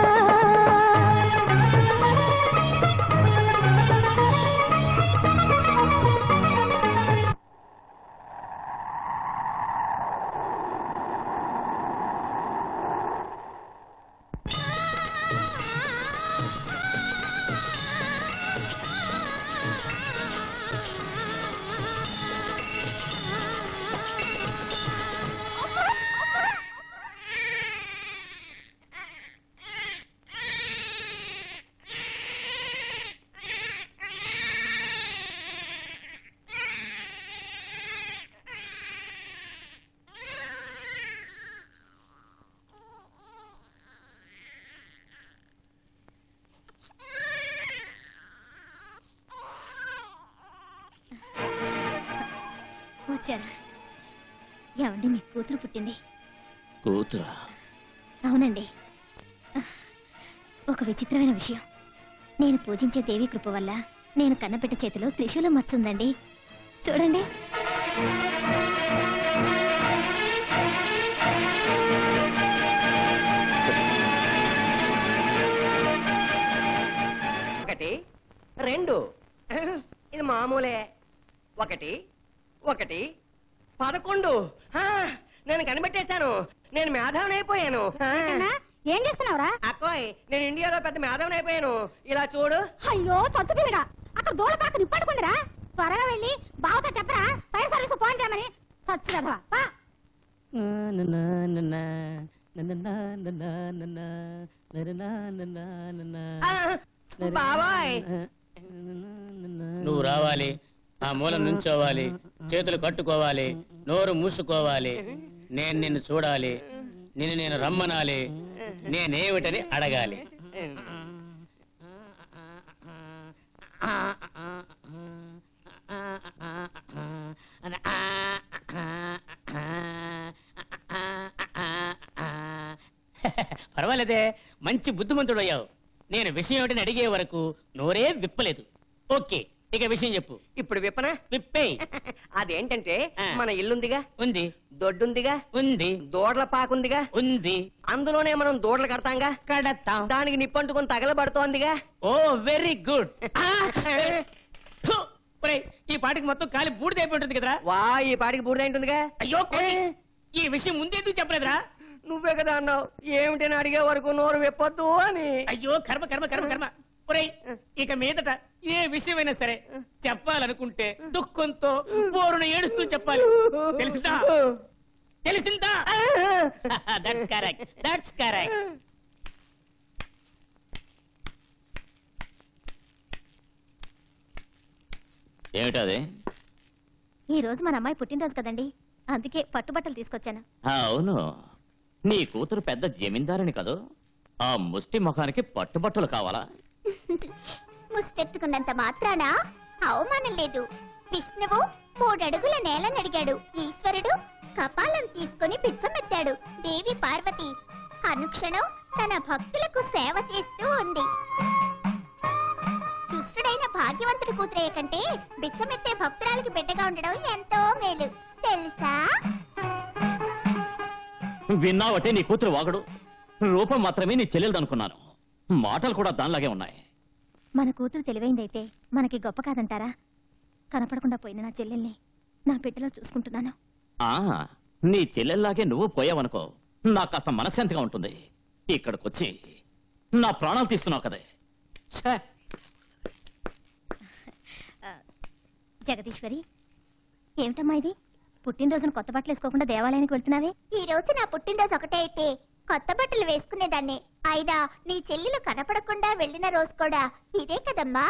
వచ్చారా ఏమండి మీ కూతురు పుట్టింది కూతురా అవునండి ఒక విచిత్రమైన విషయం నేను పూజించే దేవి కృప వల్ల నేను కన్నపెట్ట చేతిలో త్రిశూలం మచ్చుందండి చూడండి ఒకటి రెండు ఇది మామూలే ఒకటి ఒకటి పదకొండు ఆ, నేను కనిపెట్టేశాను నేను మేధావిని అయిపోయాను ఆ. ఏం చేస్తున్నావురా అక్కోయ్ నేను ఇండియాలో పెద్ద మేధావిని అయిపోయాను ఇలా చూడు అయ్యో చచ్చుపిల్లగా అక్కడ దూడ పాక నిప్పడుకుందిరా త్వరగా వెళ్ళి బావతో చెప్పరా ఫైర్ సర్వీస్ ఫోన్ చేయమని చచ్చు కదా ఆ, బాబాయ్ నువ్వు రావాలి ఆ మూలం నుంచోవాలి చేతులు కట్టుకోవాలి నోరు మూసుకోవాలి నేను నిన్ను చూడాలి నిన్ను నేను రమ్మనాలి నేనేమిటని అడగాలి పర్వాలేదే మంచి బుద్ధిమంతుడు అయ్యావు నేను విషయం ఏమిటని అడిగే వరకు నోరే విప్పలేదు ఓకే ఇక విషయం చెప్పు ఇప్పుడు విప్పనా విప్పే అదేంటంటే ఆ. మన ఇల్లుందిగా ఉంది దొడ్డుందిగా ఉంది దూడల పాకుందిగా ఉంది అందులోనే మనం దూడలు కడతాంగా కడతాం దానికి నిప్పంటుకొని తగలబడుతోందిగా ఓ వెరీ గుడ్ ఈ పాటికి మొత్తం కాలి బూడిదైపోయి ఉంటుంది కదరా వా ఈ పాటికి బూడిదైంటుందిగా అయ్యో కోతి, ఈ విషయం ముందెందుకు చెప్పలేదురా నువ్వే కదా అన్నావు ఏమిటని అడిగే వరకు నోరు విప్పొద్దు అని అయ్యో కర్మ కర్మ కర్మ కర్మ ఒరేయ్ ఇక మీదట ఏ విషయమైనా సరే చెప్పాలనుకుంటే దుఃఖంతో బోరును ఏడుస్తూ చెప్పాలి తెలిసిందా తెలిసిందా దట్స్ కరెక్ట్ దట్స్ కరెక్ట్ ఏమిటది ఈ రోజు మన అమ్మాయి పుట్టినరోజు కదండి అందుకే పట్టుబట్టలు తీసుకొచ్చాను అవును నీ కూతురు పెద్ద జమీందారుని కదూ ఆ ముష్టి ముఖానికి పట్టుబట్టలు కావాలా ముష్టెత్తుకున్నంత మాత్రాన అవమానం లేదు విష్ణువు మూడడుగుల నేలను అడిగాడు ఈశ్వరుడు కపాలం తీసుకొని బిచ్చమెత్తాడు దేవి పార్వతి అనుక్షణం తన భక్తులకు సేవ చేస్తూ ఉంది దుష్టుడైన భాగ్యవంతుడి కూతురే కంటే బిచ్చమెత్తే భక్తురాలకి బిడ్డగా ఉండడం ఎంతో మేలు తెలుసా విన్నావటే నీ కూతురు వాగడు రూపం మాత్రమే నీ చెల్లెలది అనుకున్నాను మాటలు కూడా దానిలాగే ఉన్నాయి మన కూతురు తెలివైందైతే మనకి గొప్ప కాదంటారా కనపడకుండా పోయిన నా చెల్లెల్ని నా బిడ్డలో చూసుకుంటున్నాను ఆ నీ చెల్లెల్లాగే నువ్వు పోయావనుకో నాకు కాస్త మనశ్శాంతిగా ఉంటుంది ఇక్కడికొచ్చి నా ప్రాణాలు తీస్తున్నావు కదే ఛే! జగదీశ్వరి ఏమిటమ్మా ఇది పుట్టినరోజున కొత్త బట్టలు వేసుకోకుండా దేవాలయానికి వెళ్తున్నావే ఈ రోజు నా పుట్టినరోజు ఒకటే అయితే కొత్త బట్టలు వేసుకునేదాన్ని అయినా నీ చెల్లెలు కనపడకుండా వెళ్ళిన రోజు కూడా ఇదే కదమ్మా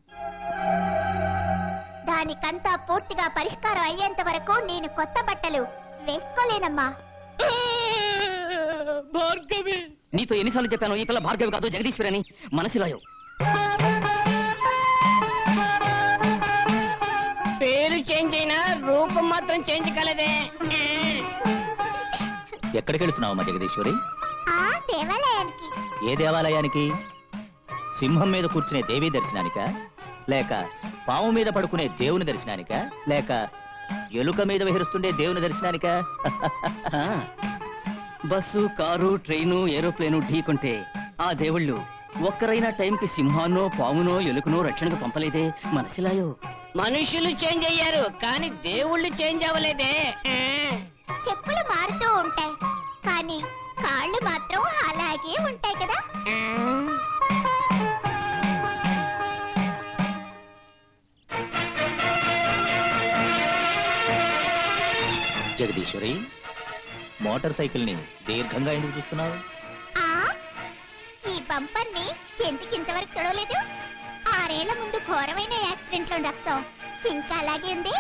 దానికంతా పూర్తిగా పరిష్కారం అయ్యేంత వరకు నేను కొత్త బట్టలు వేసుకోలేనమ్మా భార్గవి నీతో ఎన్నిసార్లు చెప్పాను ఈ పిల్ల భార్గవి కాదు జగదీశ్వరి అని మనసులాయో పేరు చేంజ్ అయినా రూపం మాత్రం చేంజ్ కాలేదే ఎక్కడికి వెళుతున్నావు మా జగదీశ్వరి ఆ దేవాలయానికి ఏ దేవాలయానికి సింహం మీద కూర్చునే దేవి దర్శనానిక లేక పాము మీద పడుకునే దేవుని దర్శనానిక లేక ఎలుక మీద విహరిస్తుండే దేవుని దర్శనానిక ఆ, బస్సు కారు ట్రైను ఏరోప్లేను ఢీకొంటే ఆ దేవుళ్ళు ఒక్కరైనా టైంకి సింహాన్నో పామునో ఎలుకనో రక్షణకు పంపలేదే మనసిలాయో మనుషులు చేంజ్ అయ్యారు కానీ దేవుళ్ళు చేంజ్ అవ్వలేదే చెప్పులు మారుతూ ఉంటాయి కానీ కాళ్ళు మాత్రం అలాగే ఉంటాయి కదా జగదీశ్వరి మోటార్ సైకిల్ ని దీర్ఘంగా ఎందుకు చూస్తున్నావు ఆ ఈ బంపర్ ని ఎందుకు ఇంతవరకు తొడవలేదు ఆరేళ్ల ముందు ఘోరమైన యాక్సిడెంట్ లో రక్తం ఇంకా అలాగే ఉంది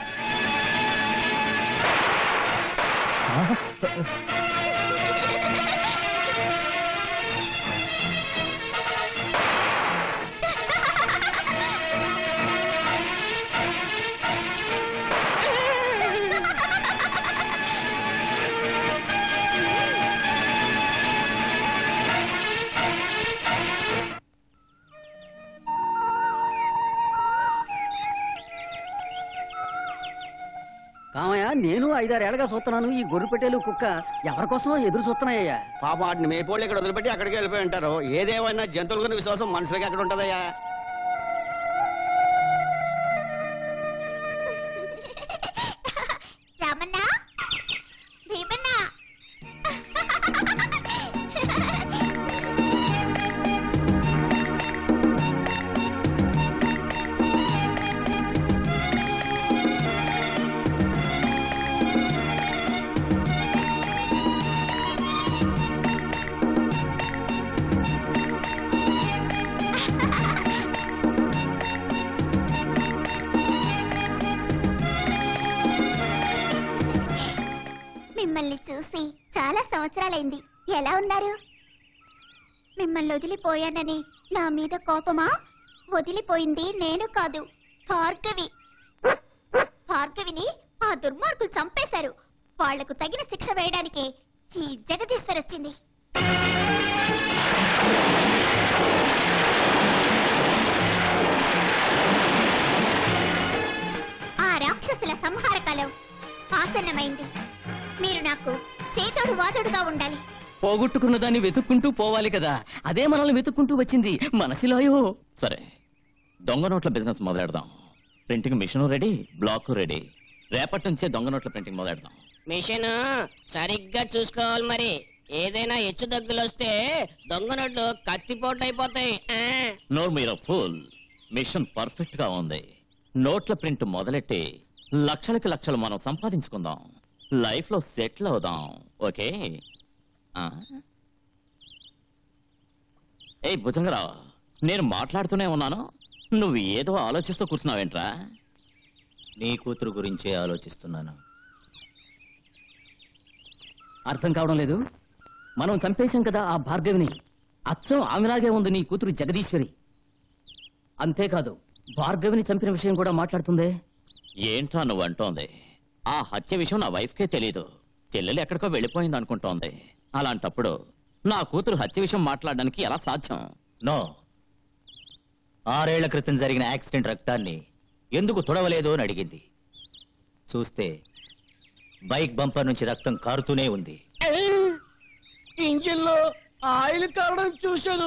కామయ్య నేను ఐదారేళ్లగా చూస్తున్నాను ఈ గొర్రె పెట్టేలు కుక్క ఎవరి కోసమో ఎదురు చూస్తున్నాయ్యా పాప వాటిని మేపోళ్ళు ఇక్కడ వదిలిపెట్టి అక్కడికి వెళ్ళిపోయి ఉంటారు ఏదేమైనా జంతువుల గురించి విశ్వాసం మనుషులకి ఎక్కడ ఉంటుందయ్యా రామన్న భీమన్న మిమ్మల్ని చూసి చాలా సంవత్సరాలైంది ఎలా ఉన్నారు మిమ్మల్ని వదిలిపోయానని నా మీద కోపమా వదిలిపోయింది నేను కాదు భార్గవి భార్గవిని ఆ దుర్మార్గులు చంపేశారు వాళ్లకు తగిన శిక్ష వేయడానికి ఈ జగదీశ్వర్ వచ్చింది ఆ రాక్షసుల సంహార కాలం ఆసన్నమైంది మీరు నాకు చేతోడు వాతోడుగా ఉండాలి పోగొట్టుకున్న దాన్ని వెతుక్కుంటూ పోవాలి కదా అదే మనల్ని వెతుక్కుంటూ వచ్చింది మనసిలాయో సరే దొంగ నోట్ల బిజినెస్ మొదలెడదాం printing machine ready black ready రేపటి నుంచే దొంగ నోట్ల ప్రింటింగ్ మొదలెడదాం మిషన్ సరిగ్గా చూసుకోవాలి మరి ఏదైనా హెచ్చు దగ్గులు వస్తే దొంగ నోట్లు కత్తిపోటు అయిపోతాయి ఆ. నోర్ మీర ఫుల్ మిషన్ పర్ఫెక్ట్ గా ఉంది నోట్ల ప్రింట్ మొదలెట్టి లక్షలకి లక్షలు మనం సంపాదించుకుందాం లైఫ్ లో సెటిల్ అవుదాం ఓకే ఆ? ఏయ్ భుజంగరావు నేను మాట్లాడుతూనే ఉన్నాను నువ్వు ఏదో ఆలోచిస్తూ కూర్చున్నావేంట్రా నీ కూతురు గురించే ఆలోచిస్తున్నాను అర్థం కావడం లేదు మనం చంపేశాం కదా ఆ భార్గవిని అచ్చం ఆమెలాగే ఉంది నీ కూతురు జగదీశ్వరి అంతేకాదు భార్గవిని చంపిన విషయం కూడా మాట్లాడుతుందే ఏంట్రా నువ్వు అంటోంది ఆ హత్య విషయం నా వైఫ్కే తెలీదు చెల్లెలు ఎక్కడికో వెళ్ళిపోయింది అనుకుంటోంది అలాంటప్పుడు నా కూతురు హత్య విషయం మాట్లాడడానికి ఎలా సాధ్యం నో ఆరేళ్ల క్రితం జరిగిన యాక్సిడెంట్ రక్తాన్ని ఎందుకు తుడవలేదు అని అడిగింది చూస్తే బైక్ బంపర్ నుంచి రక్తం కారుతూనే ఉంది ఇంజిన్ లో ఆయిల్ కారడం చూశాను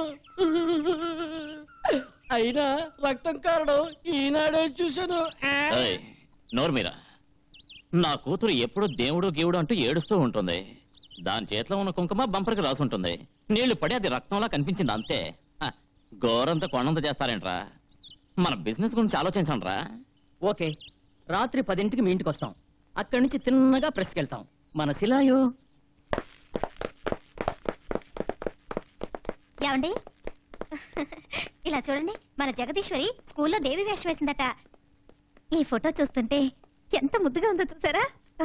అయినా రక్తం కారడం ఈనాడే చూశాను ఆ. ఏయ్, నోర్మీరా నా కూతురు ఎప్పుడు దేవుడు గీవుడు అంటూ ఏడుస్తూ ఉంటుంది దాని చేతిలో ఉన్న కుంకుమ బంపర్కి రాసుంటుంది నీళ్లు పడి అది రక్తంలా కనిపించింది అంతే హ, గోరంత కొండంత చేస్తారేంట్రా మన బిజినెస్ గురించి ఆలోచించండి రా ఓకే రాత్రి పదింటికి మీ ఇంటికి వస్తాం అక్కడి నుంచి తిన్నగా ప్రెస్కి వెళ్తాం మన శిలాయు ఏమండి ఇలా చూడండి మన జగదీశ్వరి స్కూల్లో దేవి వేషం వేసిందట ఈ ఫోటో చూస్తుంటే ఎంత ముద్దుగా ఉందో చూసారా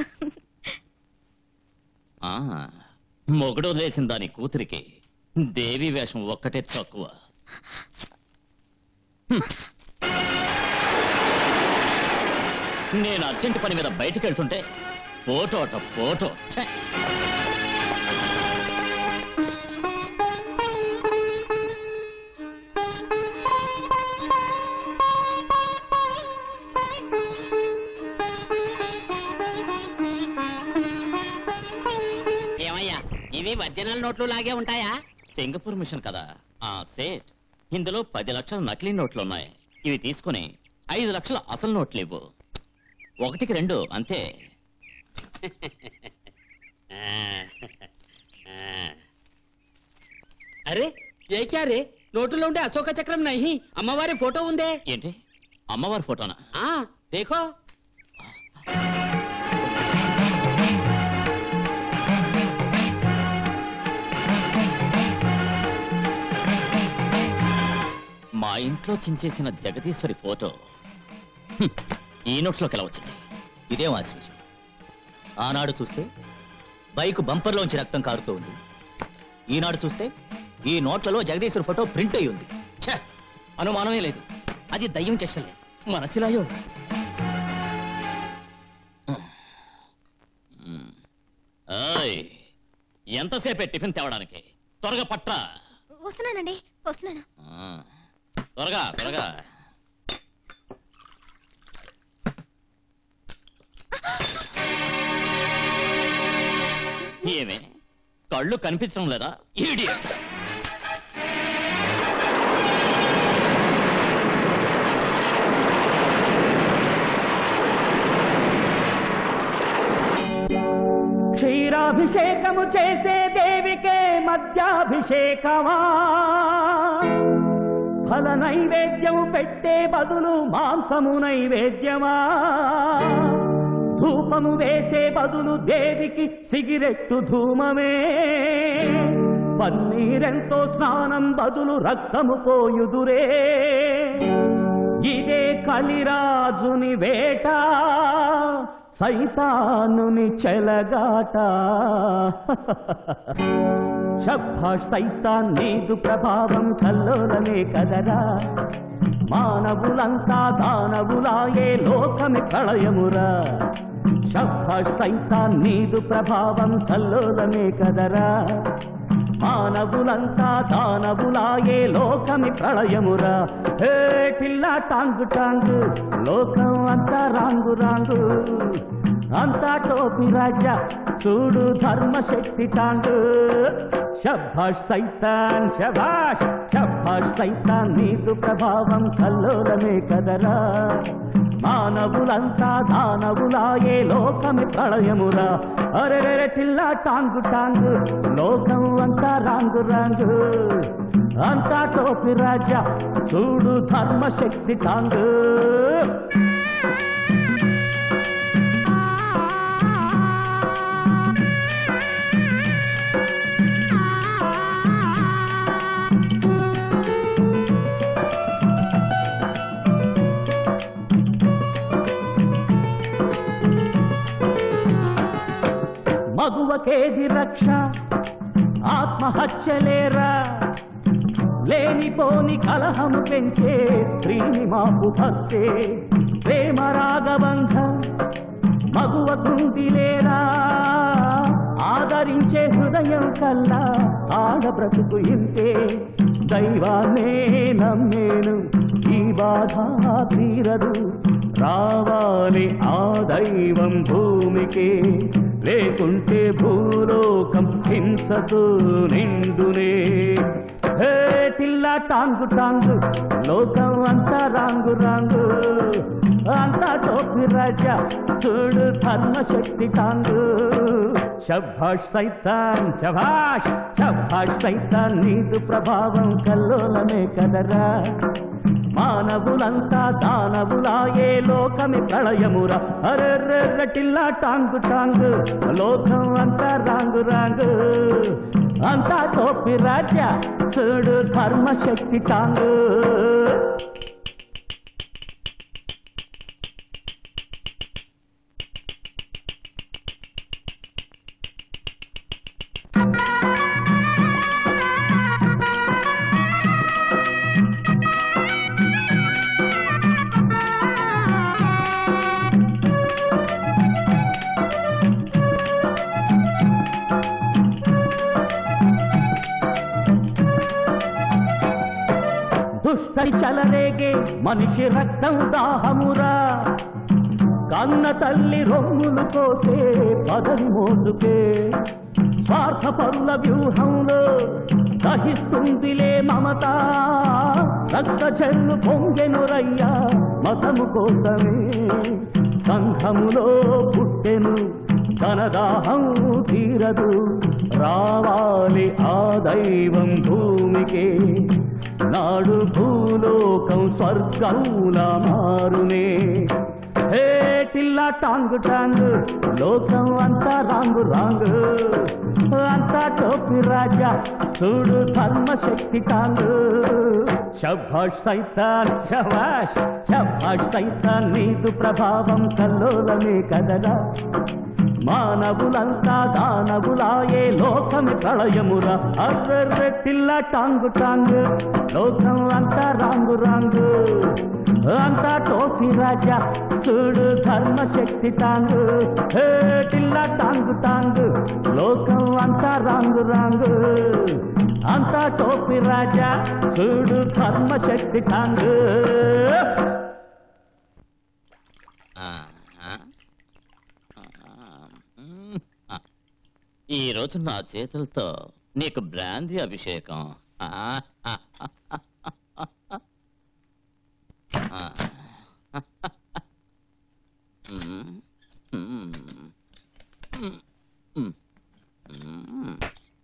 ఆ, మొగుడు వదిలేసిన దాని కూతురికి దేవి వేషం ఒక్కటే తక్కువ హ్మ్. నేను అర్జెంట్ పని మీద బయటికి వెళ్తుంటే ఫోటో అట ఫోటో ఛే! ఏమయ్యా ఇవి ఒరిజినల్ నోట్లు లాగే ఉంటాయా సింగపూర్ మిషన్ కదా ఆ సేట్ ఇందులో పది లక్షల నకిలీ నోట్లు ఉన్నాయి ఇవి తీసుకుని ఐదు లక్షల అసలు నోట్లు ఇవ్వు ఒకటికి రెండు అంతే అరే ఏ క్యా రే నోటులో ఉండే అశోక చక్రం నహి అమ్మవారి ఫోటో ఉందే ఏంటి అమ్మవారి ఫోటోనా ఆ దేఖో మా ఇంట్లో చించేసిన జగదీశ్వరి ఫోటో హ్మ్, ఈ నోట్స్లోకి ఎలా వచ్చింది ఇదేం ఆశ్చర్యం ఆనాడు చూస్తే బైక్ బంపర్లోంచి రక్తం కారుతూ ఉంది ఈనాడు చూస్తే ఈ నోట్లలో జగదీశ్వర్ ఫోటో ప్రింట్ అయి ఉంది ఛ! అనుమానమే లేదు అది దయ్యం చేష్టలే మన శిలాయు ఏయ్, ఎంతసేపే టిఫిన్ తేవడానికి త్వరగా పట్రా వస్తున్నానండి వస్తున్నాను ఆ, త్వరగా త్వరగా ఏమే కళ్ళు కనిపించడం లేదా ఈడియట్ క్షీరాభిషేకము చేసే దేవికే మధ్యాభిషేకమా ఫల నైవేద్యము పెట్టే బదులు మాంసము నైవేద్యమా ధూపము వేసే బదులు దేవికి సిగిరెట్టు ధూమమే పన్నీరెంతో స్నానం బదులు రక్తము పోయుదురే ఇదే కలిరాజుని వేట సైతానుని చెలగాట శభాష్ సైతాన్ నీదు ప్రభావం కల్లోలనే కదరా మానవులంతా దానవులాయే లోకమి ప్రళయమురా శభాష్ సైతాన్ నీదు ప్రభావం కల్లోలనే కదరా మానవులంతా దానవులాయే లోకమి ప్రళయమురా హే టిల్లా టాంగు టాంగు లోకం అంతా రాంగు రాంగు అంతా టోపి రాజా చూడు ధర్మశక్తి టాంగు శభాష్ సైతాన్ శభాష్ శభాష్ సైతాన్ నీదు ప్రభావం కల్లోలమే కదరా మానవులంతా దానవులాయే లోకమి ప్రళయమురా అరే టిల్లా టాంగు టాంగు లోకం అంతా రాంగు రాంగు అంతా టోపి రాజా చూడు ధర్మశక్తి టాంగు మగువకేది రక్ష ఆత్మహత్యలేరా లేనిపోని కలహము పెంచే స్త్రీని మాపు భక్తే ప్రేమ రాగబంధం మగువ కుందిలేరా ఆ ఆదరించే హృదయం కల్లా ఆడ బ్రతుకు ఇంతే దైవాన్నే నమ్మేను ఈ బాధ తీరదు రావాలి ఆ దైవం భూమికి లేకుంటే భూలోకం హింసతో నిండునే హే పిల్ల టాంగు టాంగు లోకం అంతా రాంగు రాంగు అంతా టోపి రాజా చూడు ధర్మశక్తి టాంగు శభాష్ సైతాన్ శభాష్ శభాష్ సైతాన్ నీదు ప్రభావం కల్లోలమే కదరా మానవులంతా దానవులాయే లోకమి ప్రళయమురా అరెర్రెర్రటిల్లా టాంగు టాంగు లోకం అంతా రాంగు రాంగు అంతా టోపి రాజా చూడు ధర్మశక్తి టాంగు దుష్టరి చలరేగే మనిషి రక్తం దాహమురా కన్న తల్లి రొమ్ములు కోసే పదవి మోసుకే స్వార్థపరుల వ్యూహంలో దహిస్తుందిలే మమత రక్త చెల్లు పొంగెనురయ్యా మతము కోసమే సంఘములో పుట్టెను తన దాహం తీరదు రావాలి ఆ దైవం భూమికే నాడు భూలోకం స్వర్గంలా మారునే హే టిల్లా టాంగు టాంగు లోకం అంతా రాంగు రాంగు అంతా టోపి రాజా చూడు ధర్మశక్తి టాంగు శభాష్ సైతాన్ శభాష్ శభాష్ సైతాన్ నీదు ప్రభావం కల్లోలమే కదరా మానవులంతా దానవులాయే లోకమి ప్రళయమురా అర్రెర్రెట్టిల్ల టాంగు టాంగు లోకం అంతా రాంగు రాంగు అంతా టోపి రాజా చూడు ధర్మశక్తి టాంగు హే టిల్ల టాంగు టాంగు లోకం అంతా రాంగు రాంగు అంతా టోపి రాజా చూడు ధర్మశక్తి టాంగు ఈ రోజు నా చేతులతో నీకు బ్రాంతి అభిషేకం ఆ, ఆ, ఆ, ఆ, ఆ, ఆ. మ్మ్. మ్మ్. మ్మ్. మ్మ్. మ్మ్.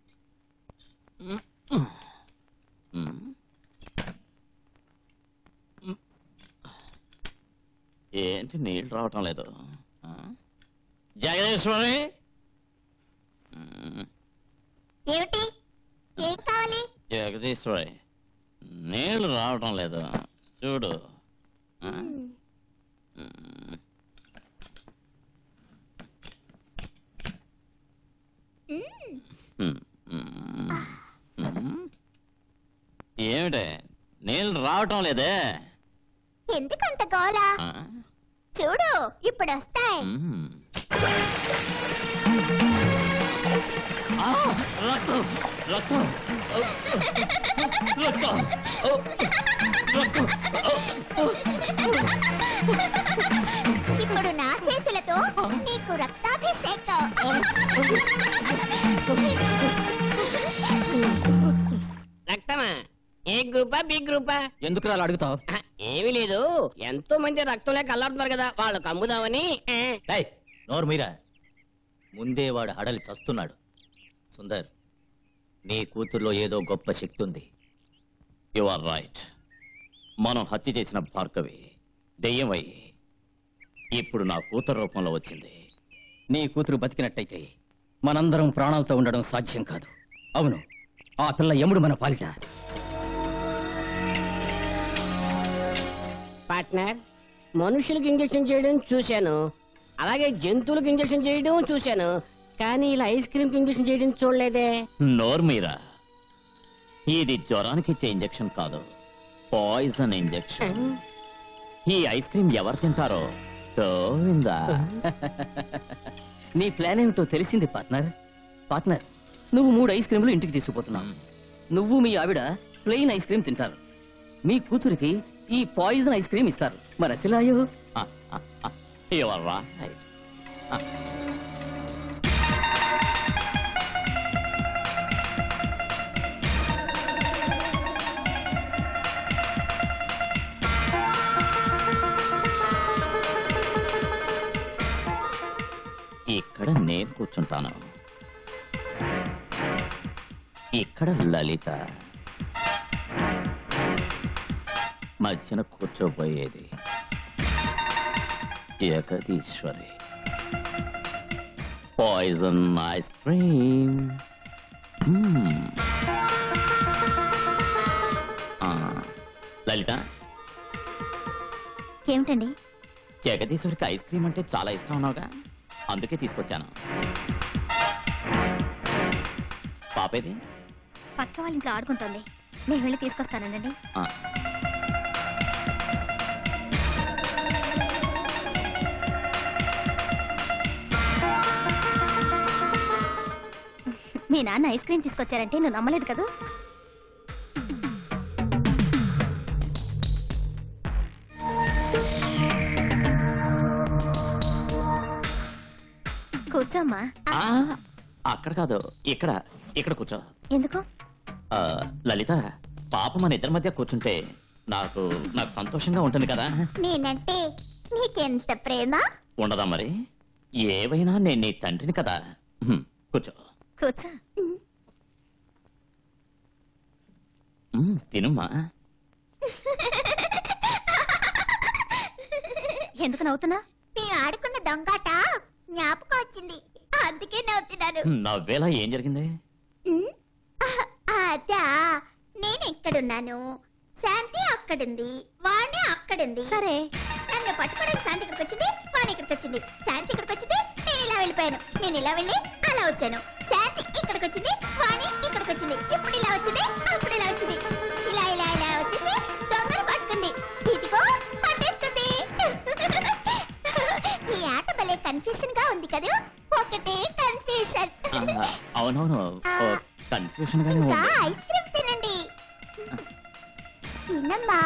మ్మ్. మ్మ్. ఏంటి నీళ్ళు రావటం లేదు ఆ? జగదీశ్వరి మ్మ్. ఏమిటి ఏం కావాలి జగదీశ్వరి నీళ్ళు రావటం లేదు చూడు ఆ? మ్మ్. మ్మ్. మ్మ్. మ్మ్. ఏమిటి నీళ్ళు రావటం లేదే ఎందుకంత గోళ ఆ? చూడు ఇప్పుడు వస్తాయి మ్మ్. ఆ, రక్తం రక్తం ఓ, రక్తం ఓ, రక్తం ఓ, ఇప్పుడు నా చేతులతో నీకు రక్తాభిషేకం రక్తమా ఏ గ్రూపా బి గ్రూపా ఎందుకు అలా అడుగుతావు ఆ, ఏమీ లేదు ఎంతో మంది రక్తం లేక అల్లాడుతున్నారు కదా వాళ్ళు కమ్ముదామని ఆ. ఏయ్, నోరు మీరా ముందే వాడు హడలి చస్తున్నాడు సుందర్ నీ కూతుర్లో ఏదో గొప్ప శక్తి ఉంది యు ఆర్ రైట్ మనం హత్య చేసిన భార్గవి దెయ్యమై ఇప్పుడు నా కూతురు రూపంలో వచ్చింది నీ కూతురు బతికినట్టయితే మనందరం ప్రాణాలతో ఉండడం సాధ్యం కాదు అవును ఆ పిల్ల యముడు మన పాలిట పార్ట్నర్ మనుషులకు ఇంజెక్షన్ చేయడం చూశాను అలాగే జంతువులకు ఇంజెక్షన్ చేయడం చూశాను కానీ ఇలా ఐస్ క్రీమ్ ఇంజెక్షన్ చేయడం చూడలేదే నోర్మీరా ఇది జ్వరానికి ఇచ్చే ఇంజెక్షన్ కాదు పాయిజన్ ఇంజెక్షన్ ఈ ఐస్ క్రీమ్ ఎవరు తింటారో గోవిందా నీ ప్లాన్ ఏమిటో తెలిసింది పార్ట్నర్ పార్ట్నర్ నువ్వు మూడు ఐస్ క్రీములు ఇంటికి తీసుకుపోతున్నావు నువ్వు మీ ఆవిడ ప్లెయిన్ ఐస్ క్రీమ్ తింటారు మీ కూతురికి ఈ పాయిజన్ ఐస్ క్రీమ్ ఇస్తారు మరి అసలాయో You are right. ఇక్కడ నేను కూర్చుంటాను ఇక్కడ లలిత మధ్యన కూర్చోబోయేది Jagadeeswari poison ice cream Lalitha ఏమిటండి జగదీశ్వరికి ఐస్ క్రీమ్ అంటే చాలా ఇష్టం ఉన్నావుగా అందుకే తీసుకొచ్చాను పాపేది పక్క వాళ్ళ ఇంట్లో ఆడుకుంటోంది నేను వెళ్ళి తీసుకొస్తానండి ఆ, మీ నాన్న ఐస్ క్రీమ్ తీసుకొచ్చారంటే నువ్వు నమ్మలేదు కదా కూర్చోమ్మా ఆ, అక్కడ కాదు ఇక్కడ ఇక్కడ కూర్చో ఎందుకు ఆ, లలిత పాప మన ఇద్దరి మధ్య కూర్చుంటే నాకు నాకు సంతోషంగా ఉంటుంది కదా నేనంటే నీకెంత ప్రేమ ఉండదా మరి ఏవైనా నేను నీ తండ్రిని కదా హ్మ్, కూర్చో కూర్చో మ్, తినుమ్మా ఎందుకు నవ్వుతున్నా మేము ఆడుకున్న దొంగాట జ్ఞాపకం వచ్చింది అందుకే నవ్వుతున్నాను నవ్వేలా ఏం జరిగింది ఉమ్, ఆ- అదా నేను ఎక్కడున్నాను శాంతి అక్కడుంది వాణి అక్కడుంది సరే నన్ను పట్టుకోవడానికి శాంతి ఇక్కడికి వచ్చింది వాణి ఇక్కడికి వచ్చింది శాంతి ఇక్కడికి వచ్చింది నేను ఇలా వెళ్ళిపోయాను నేను ఇలా వెళ్ళి అలా వచ్చాను శాంతి ఇక్కడికి వచ్చింది వాణి ఇక్కడికి వచ్చింది ఇప్పుడు ఇలా వచ్చింది అప్పుడు ఇలా వచ్చింది ఇలా ఇలా ఇలా వచ్చేసి దొంగను పట్టుకుంది ఇదిగో పట్టేస్తుంది ఈ ఆట భలే కన్ఫ్యూషన్ గా ఉంది కదా ఒకటే కన్ఫ్యూషన్ ఆ, అవునవును కన్ఫ్యూషన్ గానే ఇంకా ఉంది ఐస్ క్రీమ్ తినండి తినమ్మా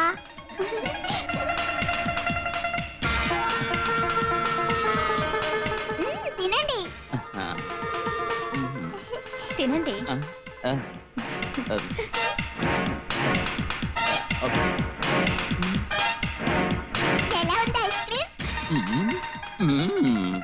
మ్మ్, తినండి ఆ, మ్, తినండి ఆ, ఆ, ఆ. ఓకే. ఎలా ఉంది ఐస్ క్రీమ్ మ్, మ్.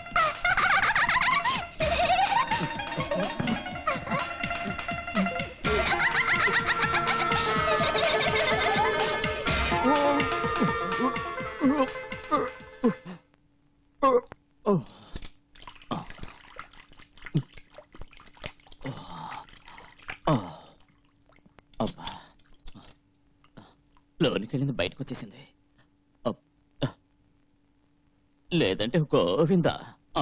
ఆ. అబ్బా లోనికి వెళ్ళింది బయటకు వచ్చేసింది అబ్. లేదంటే గోవిందా ఆ.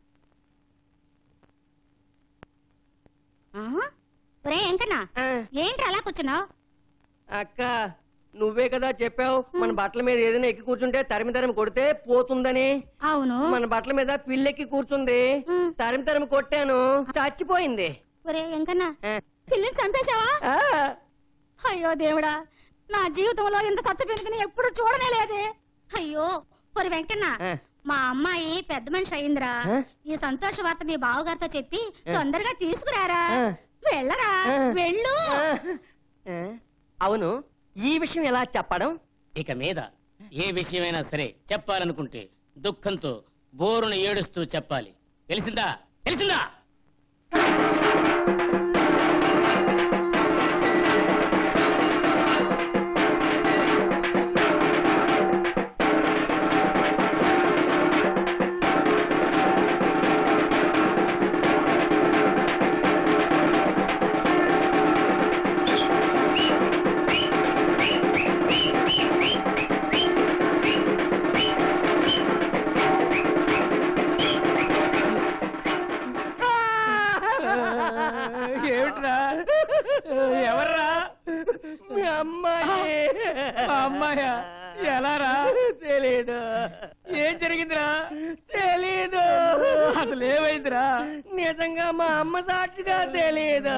ఒరే ఎంకన్నా ఏంటి అలా కూర్చున్నావు అక్క నువ్వే కదా చెప్పావు మన బట్టల మీద ఏదైనా ఎక్కి కూర్చుంటే తరిమి తరిమి కొడితే పోతుందని అవును మన బట్టల మీద పిల్లెక్కి కూర్చుంది తరిమి తరిమి కొట్టాను చచ్చిపోయింది ఒరే ఎంకన్నా ఆ. పిల్లిని చంపేశావా ఆ, అయ్యో దేవుడా నా జీవితంలో ఇంత సత్యపెనుకుని ఎప్పుడు చూడనే లేదే అయ్యో పొరి వెంకన్న ఆ. మా అమ్మాయి పెద్ద మనిషి అయిందిరా ఆ? ఈ సంతోష వార్త మీ బావగారితో చెప్పి ఆ. తొందరగా తీసుకురారా ఆ. వెళ్ళరా ఆ. వెళ్ళు ఆ, అవును ఈ విషయం ఎలా చెప్పడం ఇక మీద ఏ విషయమైనా సరే చెప్పాలనుకుంటే దుఃఖంతో బోరును ఏడుస్తూ చెప్పాలి తెలిసిందా తెలిసిందా ఏమిట్రా ఎవర్రా మీ అమ్మాయి అమ్మాయా ఎలారా తెలీదు ఏం జరిగిందిరా తెలీదు అసలు ఏమైందిరా నిజంగా మా అమ్మ సాక్షిగా తెలీదు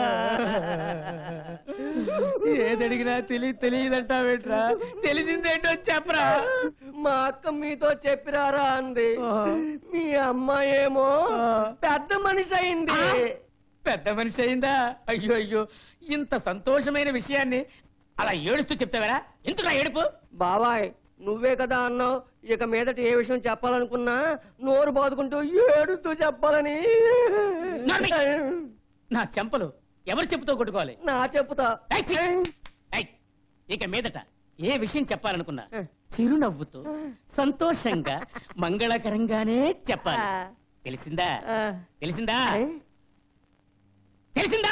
ఏదడిగినా తెలియదు తెలియదంటావేట్రా తెలిసిందేంటో చెప్పరా మా అక్క మీతో చెప్పిరారా అంది మీ అమ్మ ఏమో పెద్ద మనిషి అయింది పెద్ద మనిషి అయిందా అయ్యో అయ్యో ఇంత సంతోషమైన విషయాన్ని అలా ఏడుస్తూ చెప్తావరా ఎందుకు ఏడుపు బాబాయ్ నువ్వే కదా అన్నావు ఇక మీదట ఏ విషయం చెప్పాలనుకున్నా నోరు బాదుకుంటూ ఏడుతూ చెప్పాలని నోర్మి! నా చెంపలు ఎవరు చెప్పుతో కొట్టుకోవాలి నా చెప్పుతా ఏయ్, ఛీ! ఏయ్, ఇక మీదట ఏ విషయం చెప్పాలనుకున్నా చిరునవ్వుతో సంతోషంగా మంగళకరంగానే చెప్పాలి తెలిసిందా తెలిసిందా తెలిసిందా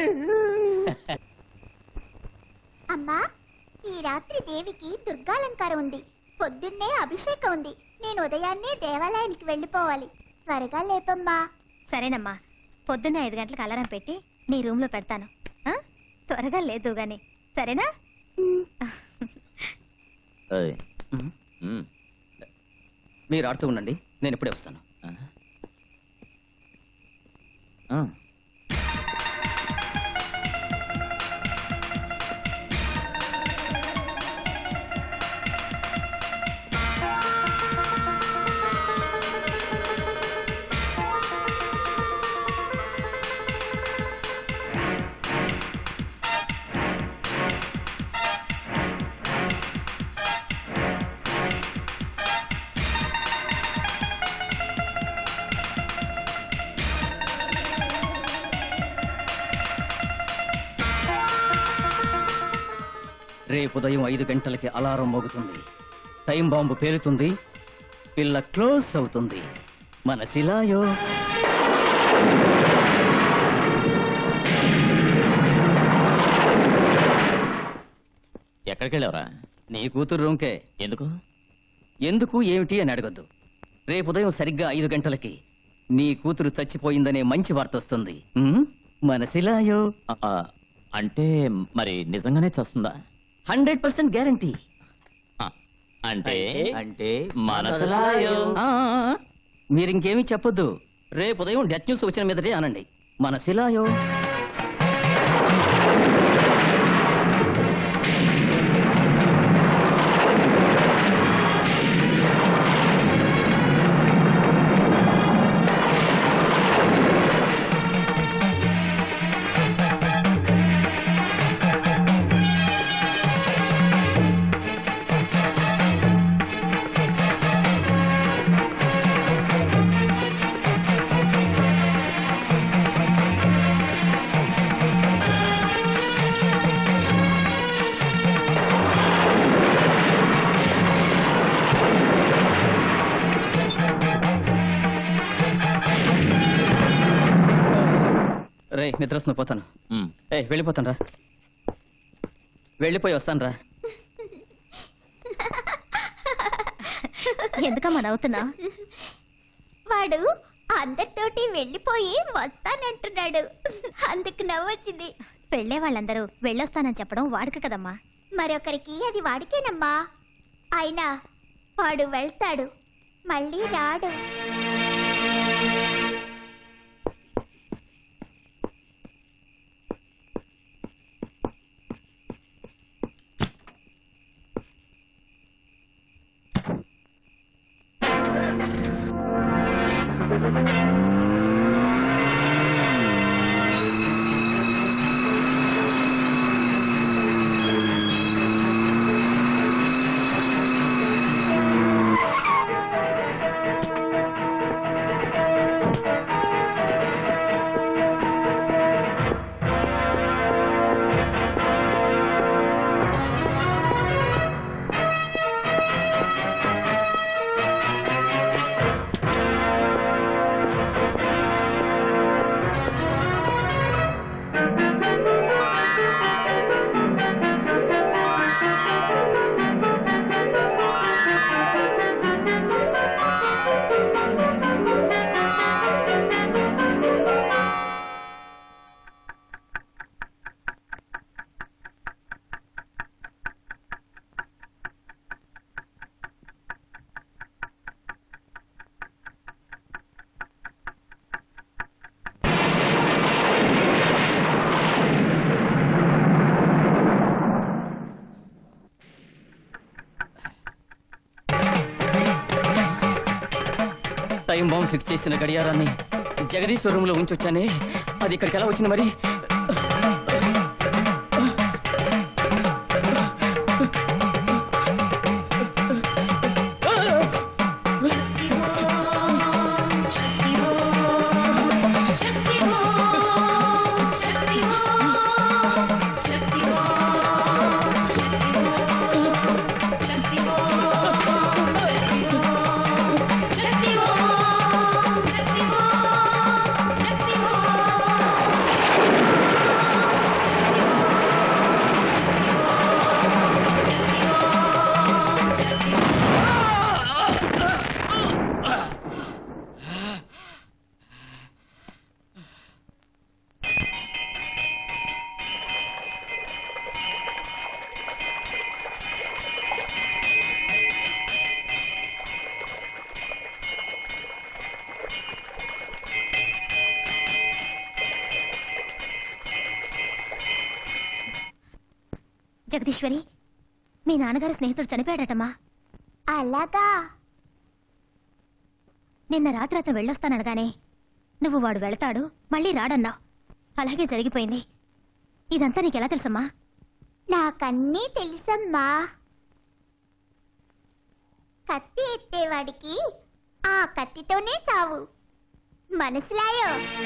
అమ్మా ఈ రాత్రి దేవికి దుర్గాలంకారం ఉంది పొద్దున్నే అభిషేకం ఉంది నేను ఉదయాన్నే దేవాలయానికి వెళ్ళిపోవాలి త్వరగా లేపమ్మా సరేనమ్మా పొద్దున్నే ఐదు గంటలకు అలారం పెట్టి నీ రూమ్ లో పెడతాను ఆ? త్వరగా లేదు గాని సరేనా ఏయ్. ఉమ్. మీరు ఆడుతూ ఉండండి నేను ఇప్పుడే వస్తాను ఆ. రేపు ఉదయం ఐదు గంటలకి అలారం మోగుతుంది టైం బాంబు పేలుతుంది పిల్ల క్లోజ్ అవుతుంది మన శిలాయో ఎక్కడికి వెళ్ళావురా నీ కూతురు రూంకే ఎందుకు ఎందుకు ఏమిటి అని అడగద్దు రేపు ఉదయం సరిగ్గా ఐదు గంటలకి నీ కూతురు చచ్చిపోయిందనే మంచి వార్త వస్తుంది ఉమ్? మన శిలాయో ఆ, ఆ, అంటే మరి నిజంగానే చస్తుందా హండ్రెడ్ పర్సెంట్ గ్యారంటీ ఆ, అంటే అంటే మనసులాయో మీరింకేమీ చెప్పొద్దు రేపు ఉదయం డెత్ న్యూస్ వచ్చిన మీదటే అనండి మన శిలాయో రే నిద్రస్తున్న పోతాను ఉమ్. ఏ వెళ్ళిపోతాను రా వెళ్ళిపోయి వస్తాను రా ఎందుకమ్మా నవ్వుతున్నా వాడు అందరితోటి వెళ్ళిపోయి వస్తానంటున్నాడు అందుకు నవ్వొచ్చింది పెళ్ళే వాళ్ళందరూ వెళ్ళొస్తానని చెప్పడం వాడుక కదమ్మా మరొకరికి అది వాడికేనమ్మా అయినా వాడు వెళ్తాడు మళ్ళీ రాడు ఆ టైం బాంబ్ ఫిక్స్ చేసిన గడియారాన్ని జగదీశ్వర్ రూమ్ లో ఉంచొచ్చానే అది ఇక్కడికి ఎలా వచ్చింది మరి జగదీశ్వరి మీ నాన్నగారి స్నేహితుడు చనిపోయాడటమ్మా అలాగా నిన్న రాత్రి అతను వెళ్ళొస్తాననగానే నువ్వు వాడు వెళతాడు మళ్ళీ రాడన్నావు అలాగే జరిగిపోయింది ఇదంతా నీకెలా తెలుసమ్మా నాకన్నీ తెలుసమ్మా కత్తి ఎత్తేవాడికి ఆ కత్తితోనే చావు మనసులాయో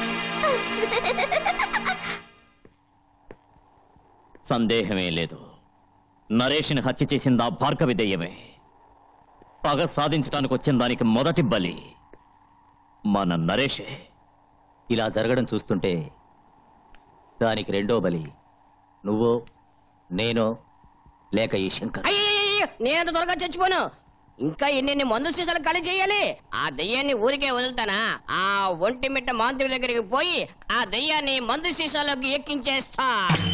సందేహమే లేదు నరేష్ని హత్య చేసింది ఆ భార్గవి దెయ్యమే పగ సాధించడానికి వచ్చిన దానికి మొదటి బలి మన నరేషే ఇలా జరగడం చూస్తుంటే దానికి రెండో బలి నువ్వో నేనో లేక ఈ శంకర్ అయ్యో నేను త్వరగా చచ్చిపోను ఇంకా ఎన్నెన్ని మందు సీసాలు ఖాళీ చేయాలి ఆ దయ్యాన్ని ఊరికే వదులుతానా ఆ ఒంటి మిట్ట మాంత్రి దగ్గరికి పోయి ఆ దయ్యాన్ని మందు సీసాలోకి ఎక్కించేస్తా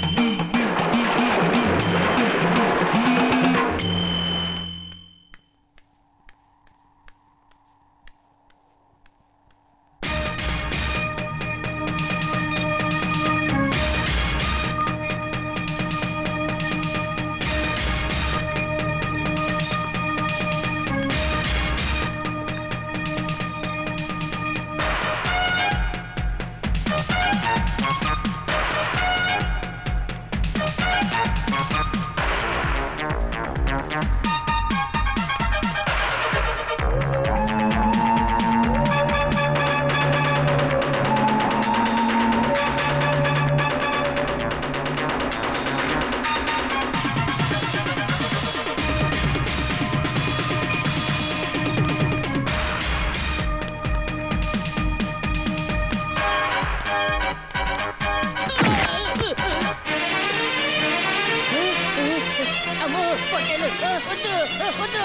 అమ్మో పొట్టేలు వద్దు వద్దు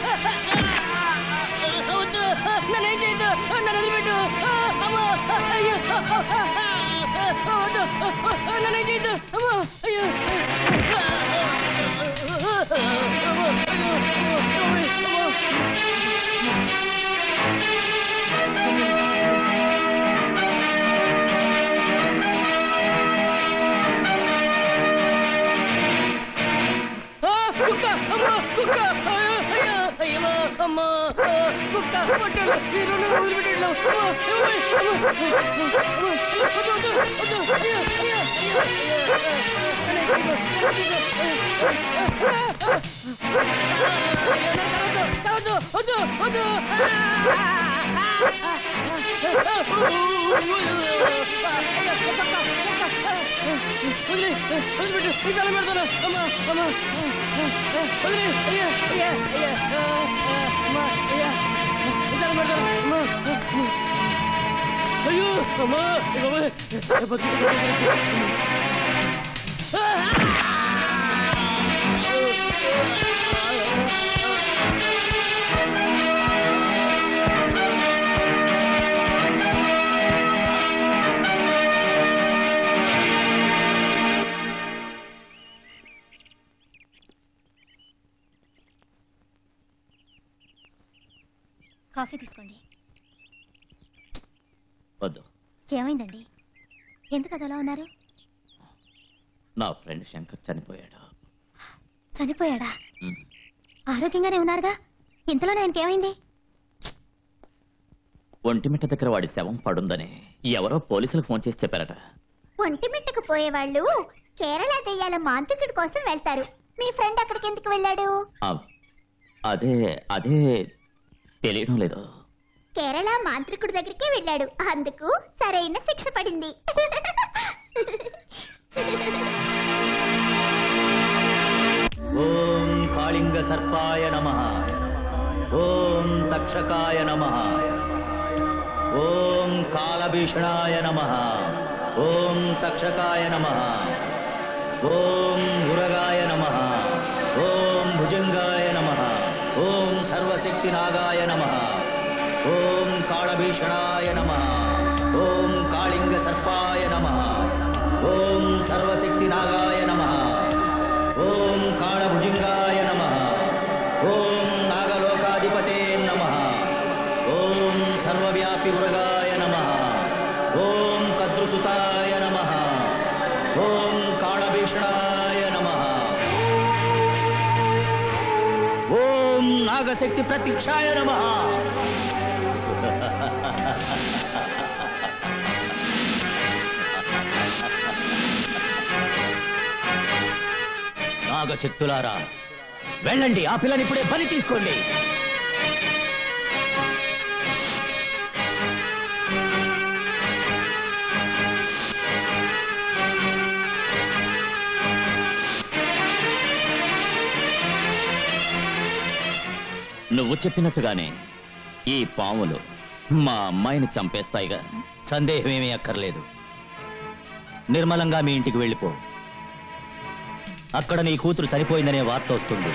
వద్దు నన్ను ఏం చేయొద్దు నన్ను వదిలిపెట్టు అమ్మో అయ్యో వద్దు నన్ను ఏం చేయొద్దు అమ్మో అయ్యో కుక్క అమ్మో కుక్క అయ్యో అయ్యో అమ్మో కుక్క పొట్టేలు ఈ రెండు వదిలిపెట్టేళ్ళు వద్దు వద్దు వద్దు అయ్యో అయ్యో అయ్యో వద్దు వద్దు వద్దు వదిలే వదిలిపెట్టు ఈ కాలం పెడతాను అమ్మా అమ్మా వదిలే అయ్యా అయ్యా అయ్యా అమ్మా అయ్యా ఈ కాలం పెడతాను అమ్మా అయ్యో అమ్మా కాఫీ తీసుకోండి వద్దు ఏమైందండి ఎందుకు అదలా ఉన్నారు నా ఫ్రెండ్ శంకర్ చనిపోయాడు చనిపోయాడా ఉమ్. ఆరోగ్యంగానే ఉన్నారుగా ఇంతలోనే ఆయనకేమైంది ఒంటిమిట్ట దగ్గర వాడి శవం పడుందని ఎవరో పోలీసులకు ఫోన్ చేసి చెప్పారట ఒంటిమిట్టకు పోయేవాళ్ళు కేరళ దెయ్యాల మాంత్రికుడి కోసం వెళ్తారు మీ ఫ్రెండ్ అక్కడికి ఎందుకు వెళ్ళాడు ఆ, అదే అదే తెలియడం లేదు కేరళ మాంత్రికుడి దగ్గరికి వెళ్ళాడు అందుకు సరైన శిక్ష పడింది ఓం కాళింగ సర్పాయ నమ ఓం తక్షకాయ నమ ఓం కాలభీషణాయ నమ ఓం తక్షకాయ నమ ఓం ఉరగాయ నమ ఓం భుజంగాయ నమ ఓం సర్వశక్తి నాగాయ నమ ఓం కాళభీషణాయ నమ ఓం కాళింగ సర్పాయ నమ ఓం సర్వశక్తి నాగాయ నమ ఓం కాళభుజింగాయ నమ ఓం నాగలోకాధిపతే నమ ఓం సర్వవ్యాపి మృగాయ నమ ఓం కద్రుసుతాయ నమ ఓం కాళభీషణాయ నమ ఓం నాగశక్తి ప్రతీక్షాయ నమ నాగశక్తులారా వెళ్ళండి ఆ పిల్లని ఇప్పుడే బలి తీసుకోండి నువ్వు చెప్పినట్టుగానే ఈ పాములు మా అమ్మాయిని చంపేస్తాయిగా సందేహమేమీ అక్కర్లేదు నిర్మలంగా మీ ఇంటికి వెళ్ళిపో అక్కడ నీ కూతురు చనిపోయిందనే వార్త వస్తుంది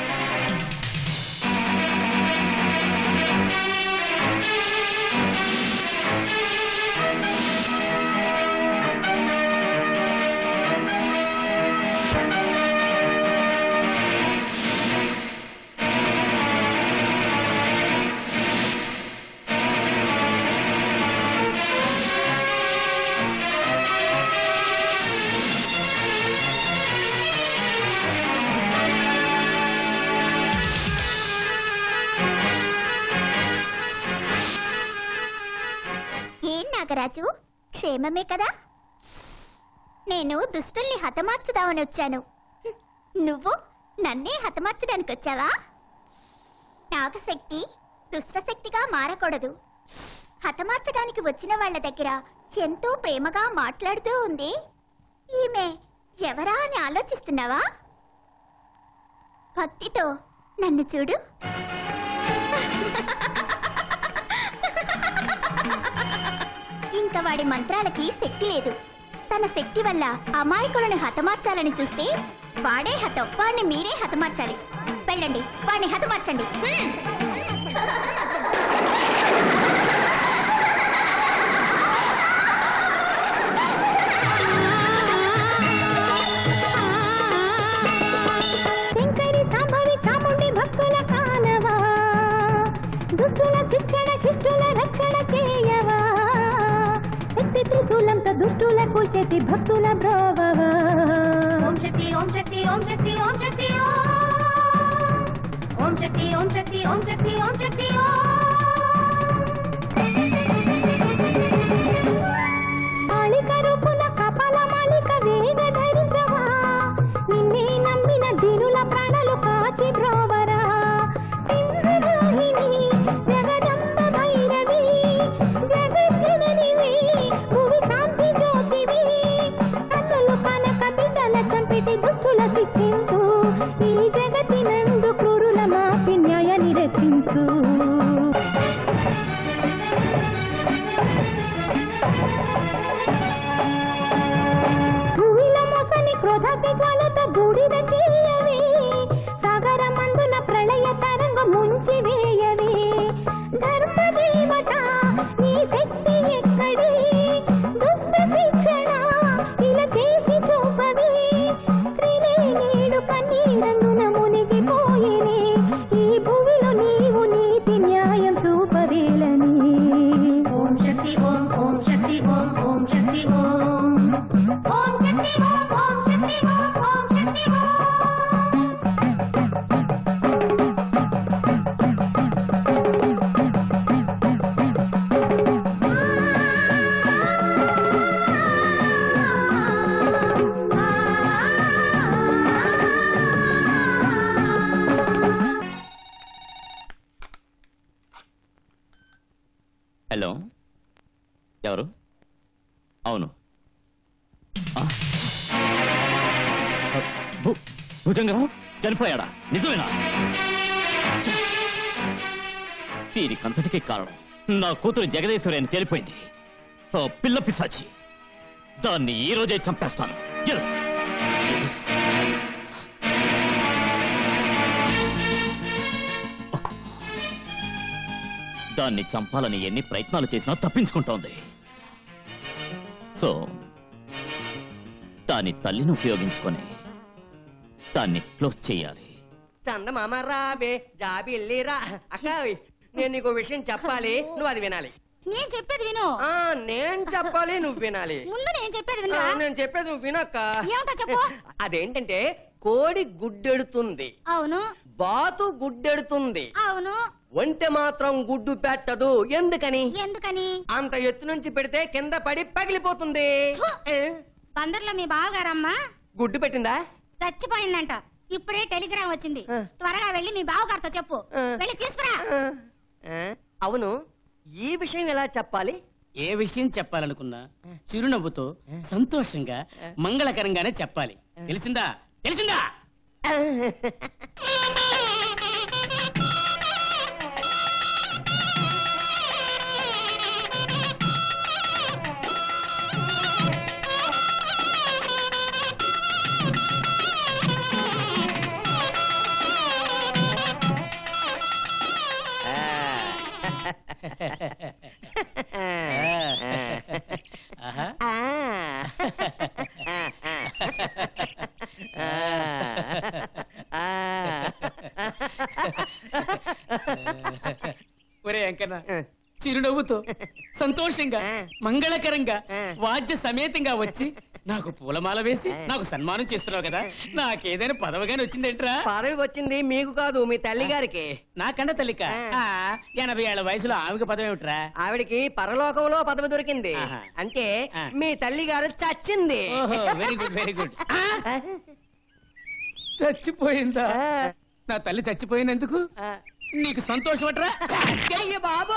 ఏం నాగరాజు క్షేమమే కదా నేను దుష్టుల్ని హతమార్చుదామని వచ్చాను హ్మ్, నువ్వు నన్నే హతమార్చడానికి వచ్చావా నాగశక్తి దుష్టశక్తిగా మారకూడదు హతమార్చడానికి వచ్చిన వాళ్ళ దగ్గర ఎంతో ప్రేమగా మాట్లాడుతూ ఉంది ఈమె ఎవరా అని ఆలోచిస్తున్నావా భక్తితో నన్ను చూడు ఇంకా వాడి మంత్రాలకి శక్తి లేదు తన శక్తి వల్ల అమాయకులను హతమార్చాలని చూస్తే వాడే హతం వాడిని మీరే హతమార్చాలి వెళ్ళండి వాడిని హతమార్చండి హ్మ్. శంకరి సాంబవి చాముండి భక్తుల కానవా దుష్టుల శిక్షణ శిష్టుల రక్షణ చేయవా శక్తి త్రిశూలంతో దుష్టుల కూల్చేసి భక్తుల బ్రోవవా ఓం శక్తి ఓం శక్తి ఓం శక్తి ఓం శక్తి ఓం శక్తి ఓం శక్తి ఓం శక్తి ఓం శక్తి మాలిక రూపున కపాల మాలిక వేగ ధరించవా నిన్నే నమ్మిన దీనుల ప్రాణాలు కాచి బ్రోవరా సింహవాహిని జగదంబ భైరవి జగజ్జననివి భూమి శాంతి జ్యోతివి కన్నులు కనక బిడ్డల చంపిటి దుష్టుల శిక్షించు ఈ జగతినందు క్రూరుల మాపి న్యాయాన్ని రక్షించు భూమిలో మోసని క్రోధాగ్ని జ్వాలతో బూడిద చేయవే సాగర మందున ప్రళయ తరంగ ముంచి వేయవే ధర్మదేవత నీ శక్తి ఎక్కడి దుష్ట శిక్షణ ఇలా చేసి చూపవే స్త్రీలే నేడు కన్నీరందున మునిగిపోయేనే ఈ భూమిలో నీవు నీతి న్యాయం చూపవేలని ఓం శక్తి ఓం ఓం శక్తి ఓం ఓం శక్తి ఓం ఓం శక్తి ఓం ఓం శక్తి ఓం ఓం శక్తి ఓం హలో ఎవరు అవును ఆ. భు- భుజంగరావు చనిపోయాడా నిజమేనా ఛ! దీనికంతటికీ కారణం నా కూతురు జగదీశ్వరి అని తెలిపోయింది ఆ పిల్ల పిశాచి దాన్ని ఈ రోజే చంపేస్తాను ఎస్ దాన్ని చంపాలని ఎన్ని ప్రయత్నాలు చేసినా తప్పించుకుంటోంది సో దాని తల్లిని ఉపయోగించుకొని దాన్ని క్లోజ్ చేయాలి చందమామ రావే జాబిల్లిరా అక్క నేను నీకు విషయం చెప్పాలి నువ్వు అది వినాలి నేను చెప్పేది విను ఆ నేను చెప్పాలి నువ్వు వినాలి ముందు నేను చెప్పేది ఆ, వినరా నేను చెప్పేది నువ్వు వినక్క ఏమిటో చెప్పు అదేంటంటే కోడి గుడ్డెడుతుంది అవును బాతు గుడ్డెడుతుంది అవును ఒంటె మాత్రం గుడ్డు పెట్టదు ఎందుకని ఎందుకని అంత ఎత్తు నుంచి పెడితే కింద పడి పగిలిపోతుంది ఏ? బందర్లో మీ బావగారమ్మా గుడ్డు పెట్టిందా చచ్చిపోయిందంట ఇప్పుడే టెలిగ్రామ్ వచ్చింది త్వరగా వెళ్ళి మీ బావగారితో చెప్పు వెళ్ళి తీసుకురా ఆ, అవును ఈ విషయం ఎలా చెప్పాలి ఏ విషయం చెప్పాలనుకున్నా చిరునవ్వుతో సంతోషంగా మంగళకరంగానే చెప్పాలి తెలిసిందా తెలిసిందా ఆహా. ఒరే అంకన్న చిరునవ్వుతో సంతోషంగా మంగళకరంగా వాద్య సమేతంగా వచ్చి నాకు పూలమాల వేసి నాకు సన్మానం చేస్తున్నావు కదా నాకేదైనా పదవిగానే వచ్చిందేంట్రా పదవి వచ్చింది మీకు కాదు మీ తల్లి గారికి నాకన్నా తల్లిక ఆ, ఎనభై ఏళ్ల వయసులో ఆమెకు పదవి ఏమిట్రా ఆవిడకి పరలోకంలో పదవి దొరికింది అంటే మీ తల్లి గారు చచ్చింది వెరీ గుడ్ వెరీ గుడ్ చచ్చిపోయిందా నా తల్లి చచ్చిపోయినందుకు నీకు సంతోషం అట్రా బాబు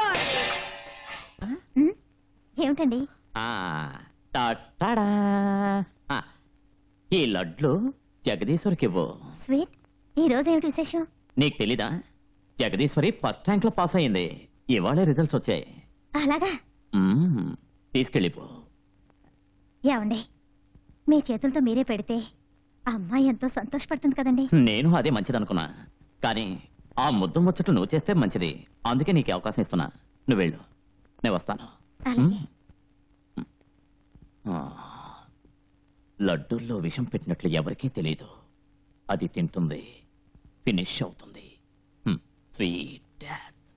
ఏమిటండి ఆ, టట్టడా. ఆ, ఈ లడ్లు జగదీశ్వరికి ఇవ్వు స్వీట్ ఈ రోజు ఏమిటి విశేషం నీకు తెలీదా జగదీశ్వరి ఫస్ట్ ర్యాంక్ లో పాస్ అయింది ఇవాళే రిజల్ట్స్ వచ్చాయి అలాగా మ్మ్, తీసుకెళ్ళిపో ఏమండి మీ చేతులతో మీరే పెడితే ఆ అమ్మాయి ఎంతో సంతోషపడుతుంది కదండి నేను అదే మంచిదనుకున్నా కానీ ఆ ముద్దు ముచ్చట్లు నువ్వు చేస్తే మంచిది అందుకే నీకు ఈ అవకాశం ఇస్తున్నా నువ్వు వెళ్ళు నేను వస్తాను అలాగే ఆ, లడ్డూల్లో విషం పెట్టినట్లు ఎవరికీ తెలియదు అది తింటుంది ఫినిష్ అవుతుంది స్వీట్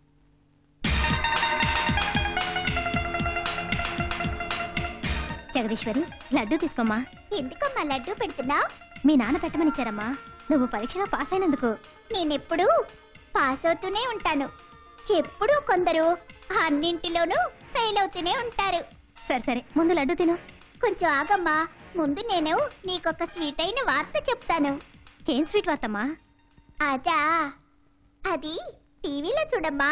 జగదీశ్వరి లడ్డు తీసుకోమ్మా ఎందుకమ్మా లడ్డు పెడుతున్నావు మీ నాన్న పెట్టమనిచ్చారమ్మా నువ్వు పరీక్షలో పాస్ అయినందుకు నేనెప్పుడు పాస్ అవుతూనే ఉంటాను ఎప్పుడూ కొందరు అన్నింటిలోనూ ఫెయిల్ అవుతూనే ఉంటారు సరే సరే ముందు లడ్డు తిను కొంచెం ఆగమ్మా ముందు నేను నీకొక స్వీట్ అయిన వార్త చెప్తాను ఏం స్వీట్ వార్తమ్మా అదా అది టీవీలో చూడమ్మా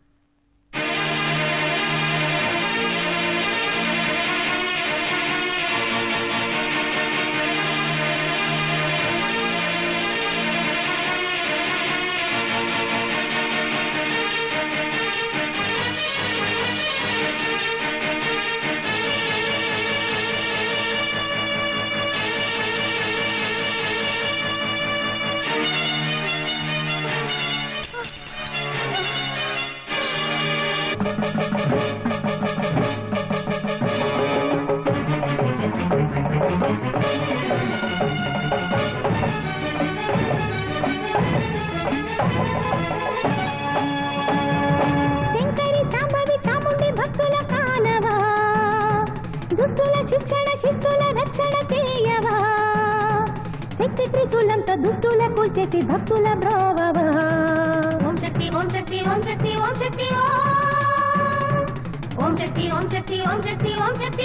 శంకరి చాంబవి చాముండి భక్తుల కానవా దుష్టుల శిక్షణ శిష్టుల రక్షణ చేయవా శక్తి త్రిశూలంతో దుష్టుల కూల్చేసి భక్తుల బ్రోవవా ఓం శక్తి ఓం శక్తి ఓం శక్తి ఓం శక్తి ఓం ఓం శక్తి ఓం శక్తి ఓం శక్తి ఓం శక్తి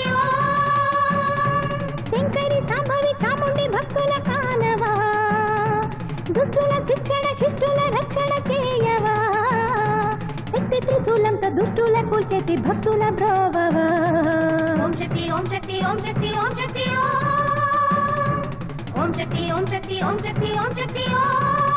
శంకరి చాంబవి చాముండి భక్తుల కానవా దుష్టుల శిక్షణ శిష్టుల రక్షణ చేయవా శక్తి త్రిశూలంతో దుష్టుల కూల్చేసి భక్తుల బ్రోవవా ఓం శక్తి ఓం శక్తి ఓం శక్తి ఓం శక్తి ఓం ఓం శక్తి ఓం శక్తి ఓం శక్తి ఓం శక్తి ఓం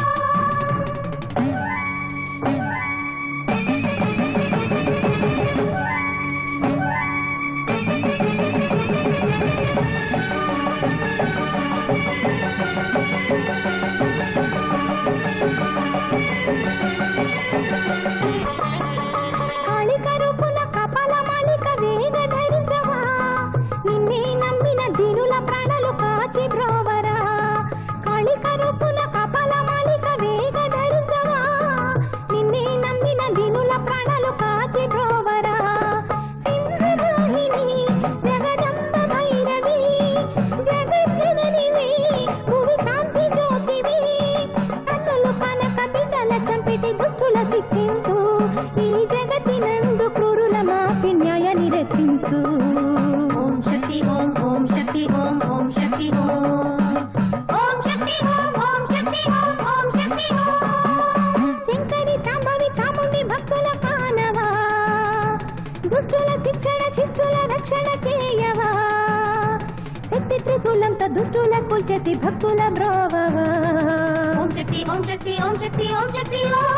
కాళిక రూపున కపాల మాలిక వేగ ధరించవా నిన్నే నమ్మిన దీనుల ప్రాణాలు కాచి బ్రోవరా కాళిక రూపున కపాల మాలిక వేగ ధరించవా నిన్నే నమ్మిన దీనుల ప్రాణాలు కాచి బ్రోవరా సింహరోహిణి జగదంబ భైరవి జగజ్జననివి భూమి శాంతి జ్యోతివి కన్నులు కనక బిడ్డల చంపిటి దుష్టుల శిక్షించు ఈ జగతినందు క్రూరుల మాపి న్యాయాన్ని రక్షించు ఓం శక్తి ఓం ఓం శక్తి ఓం ఓం శక్తి ఓం ఓం శక్తి ఓం ఓం శక్తి ఓం ఓం శక్తి ఓం శంకరి చాంబవి చాముండి భక్తుల కానవా దుష్టుల శిక్షణ శిష్టుల రక్షణ చేయవా శక్తి త్రిశూలంతో దుష్టుల కూల్చేసి భక్తుల బ్రోవవా ఓం శక్తి ఓం శక్తి ఓం శక్తి ఓం శక్తి ఓం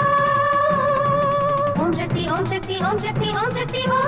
ఓం శక్తి ఓం శక్తి ఓం శక్తి ఓం శక్తి ఓం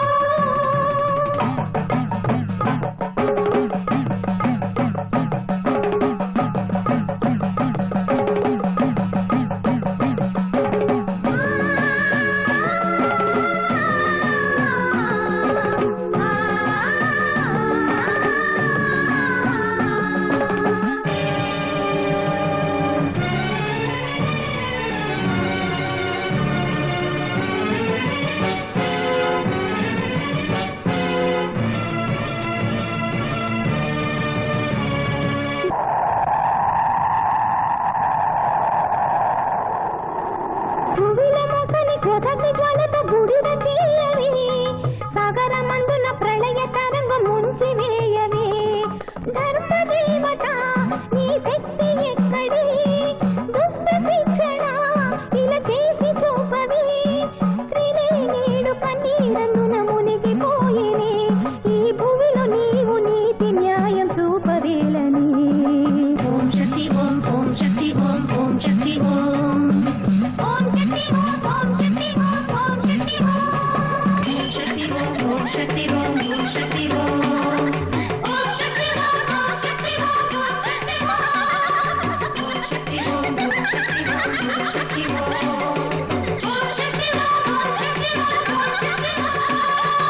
భూమిలో మోసని క్రోధాగ్ని జ్వాలతో బూడిద చేయవి సాగర మందున ప్రళయ తరంగం ముంచి వేయవి ధర్మ దేవత నీ శక్తి ఎక్కడి దుష్ట శిక్షణ ఇలా చేసి చూపవి త్రినే నేడు కన్నీరందున మునిగిపోయేనే ఈ భూమిలో నీవు నీతి న్యాయం చూపవేలని ఓం శక్తి ఓం ఓం శక్తి ఓం ఓం శక్తి ఓం ఓం శక్తి ఓం ఓం శక్తి ఓం ఓం శక్తి ఓం ఓం శక్తి ఓం ఓం శక్తి ఓం ఓం శక్తి ఓం ఓం శక్తి ఓం ఓం శక్తి ఓం ఓం శక్తి ఓం ఓం శక్తి ఓం ఓం శక్తి ఓం ఓం శక్తి ఓం ఓం శక్తి ఓం ఓం శక్తి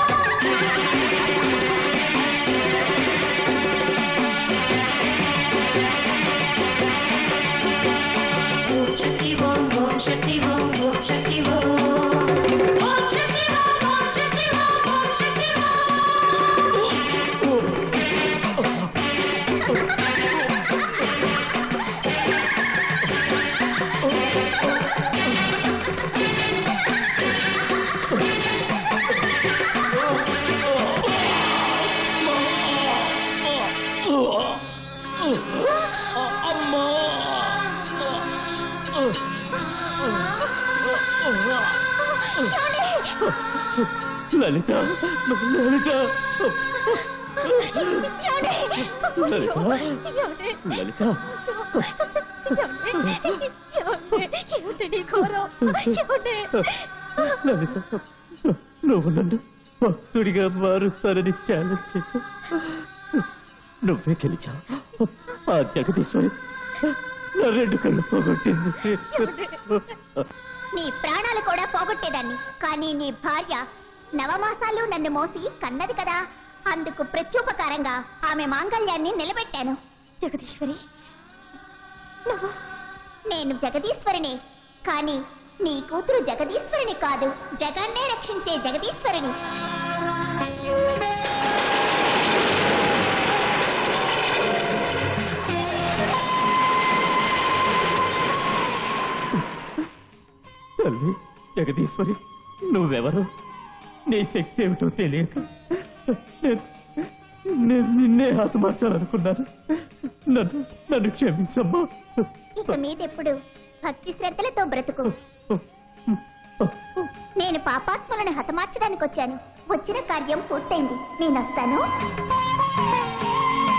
ఓం శక్తి ఓం ఓం శక్తి ఓం ఓం శక్తి ఓం ఓం శక్తి ఓం ఓం శక్తి ఓం ఓం శక్తి లలిత లలిత లలిత లలిత లలిత నువ్వు నన్ను భక్తుడిగా మారుస్తానని ఛాలెంజ్ చేశావు నువ్వే గెలిచావు ఆ జగదీశ్వరి నా రెండు కళ్ళు పోగొట్టింది నీ ప్రాణాలు కూడా పోగొట్టేదాన్ని కానీ నీ భార్య నవమాసాలు నన్ను మోసి కన్నది కదా అందుకు ప్రత్యుపకారంగా ఆమె మాంగళ్యాన్ని నిలబెట్టాను జగదీశ్వరి నువ్వు నేను జగదీశ్వరిని కానీ నీ కూతురు జగదీశ్వరిని కాదు జగాన్నే రక్షించే జగదీశ్వరిని తల్లి జగదీశ్వరి నువ్వెవరు నీ శక్తి ఏమిటో తెలియక నేను నేను నిన్నే హతమార్చాలనుకున్నాను నన్ను నన్ను క్షమించమ్మా ఇక మీదెప్పుడు భక్తి శ్రద్ధలతో బ్రతుకు నేను పాపాత్ములను హతమార్చడానికి వచ్చాను వచ్చిన కార్యం పూర్తయింది నేను వస్తాను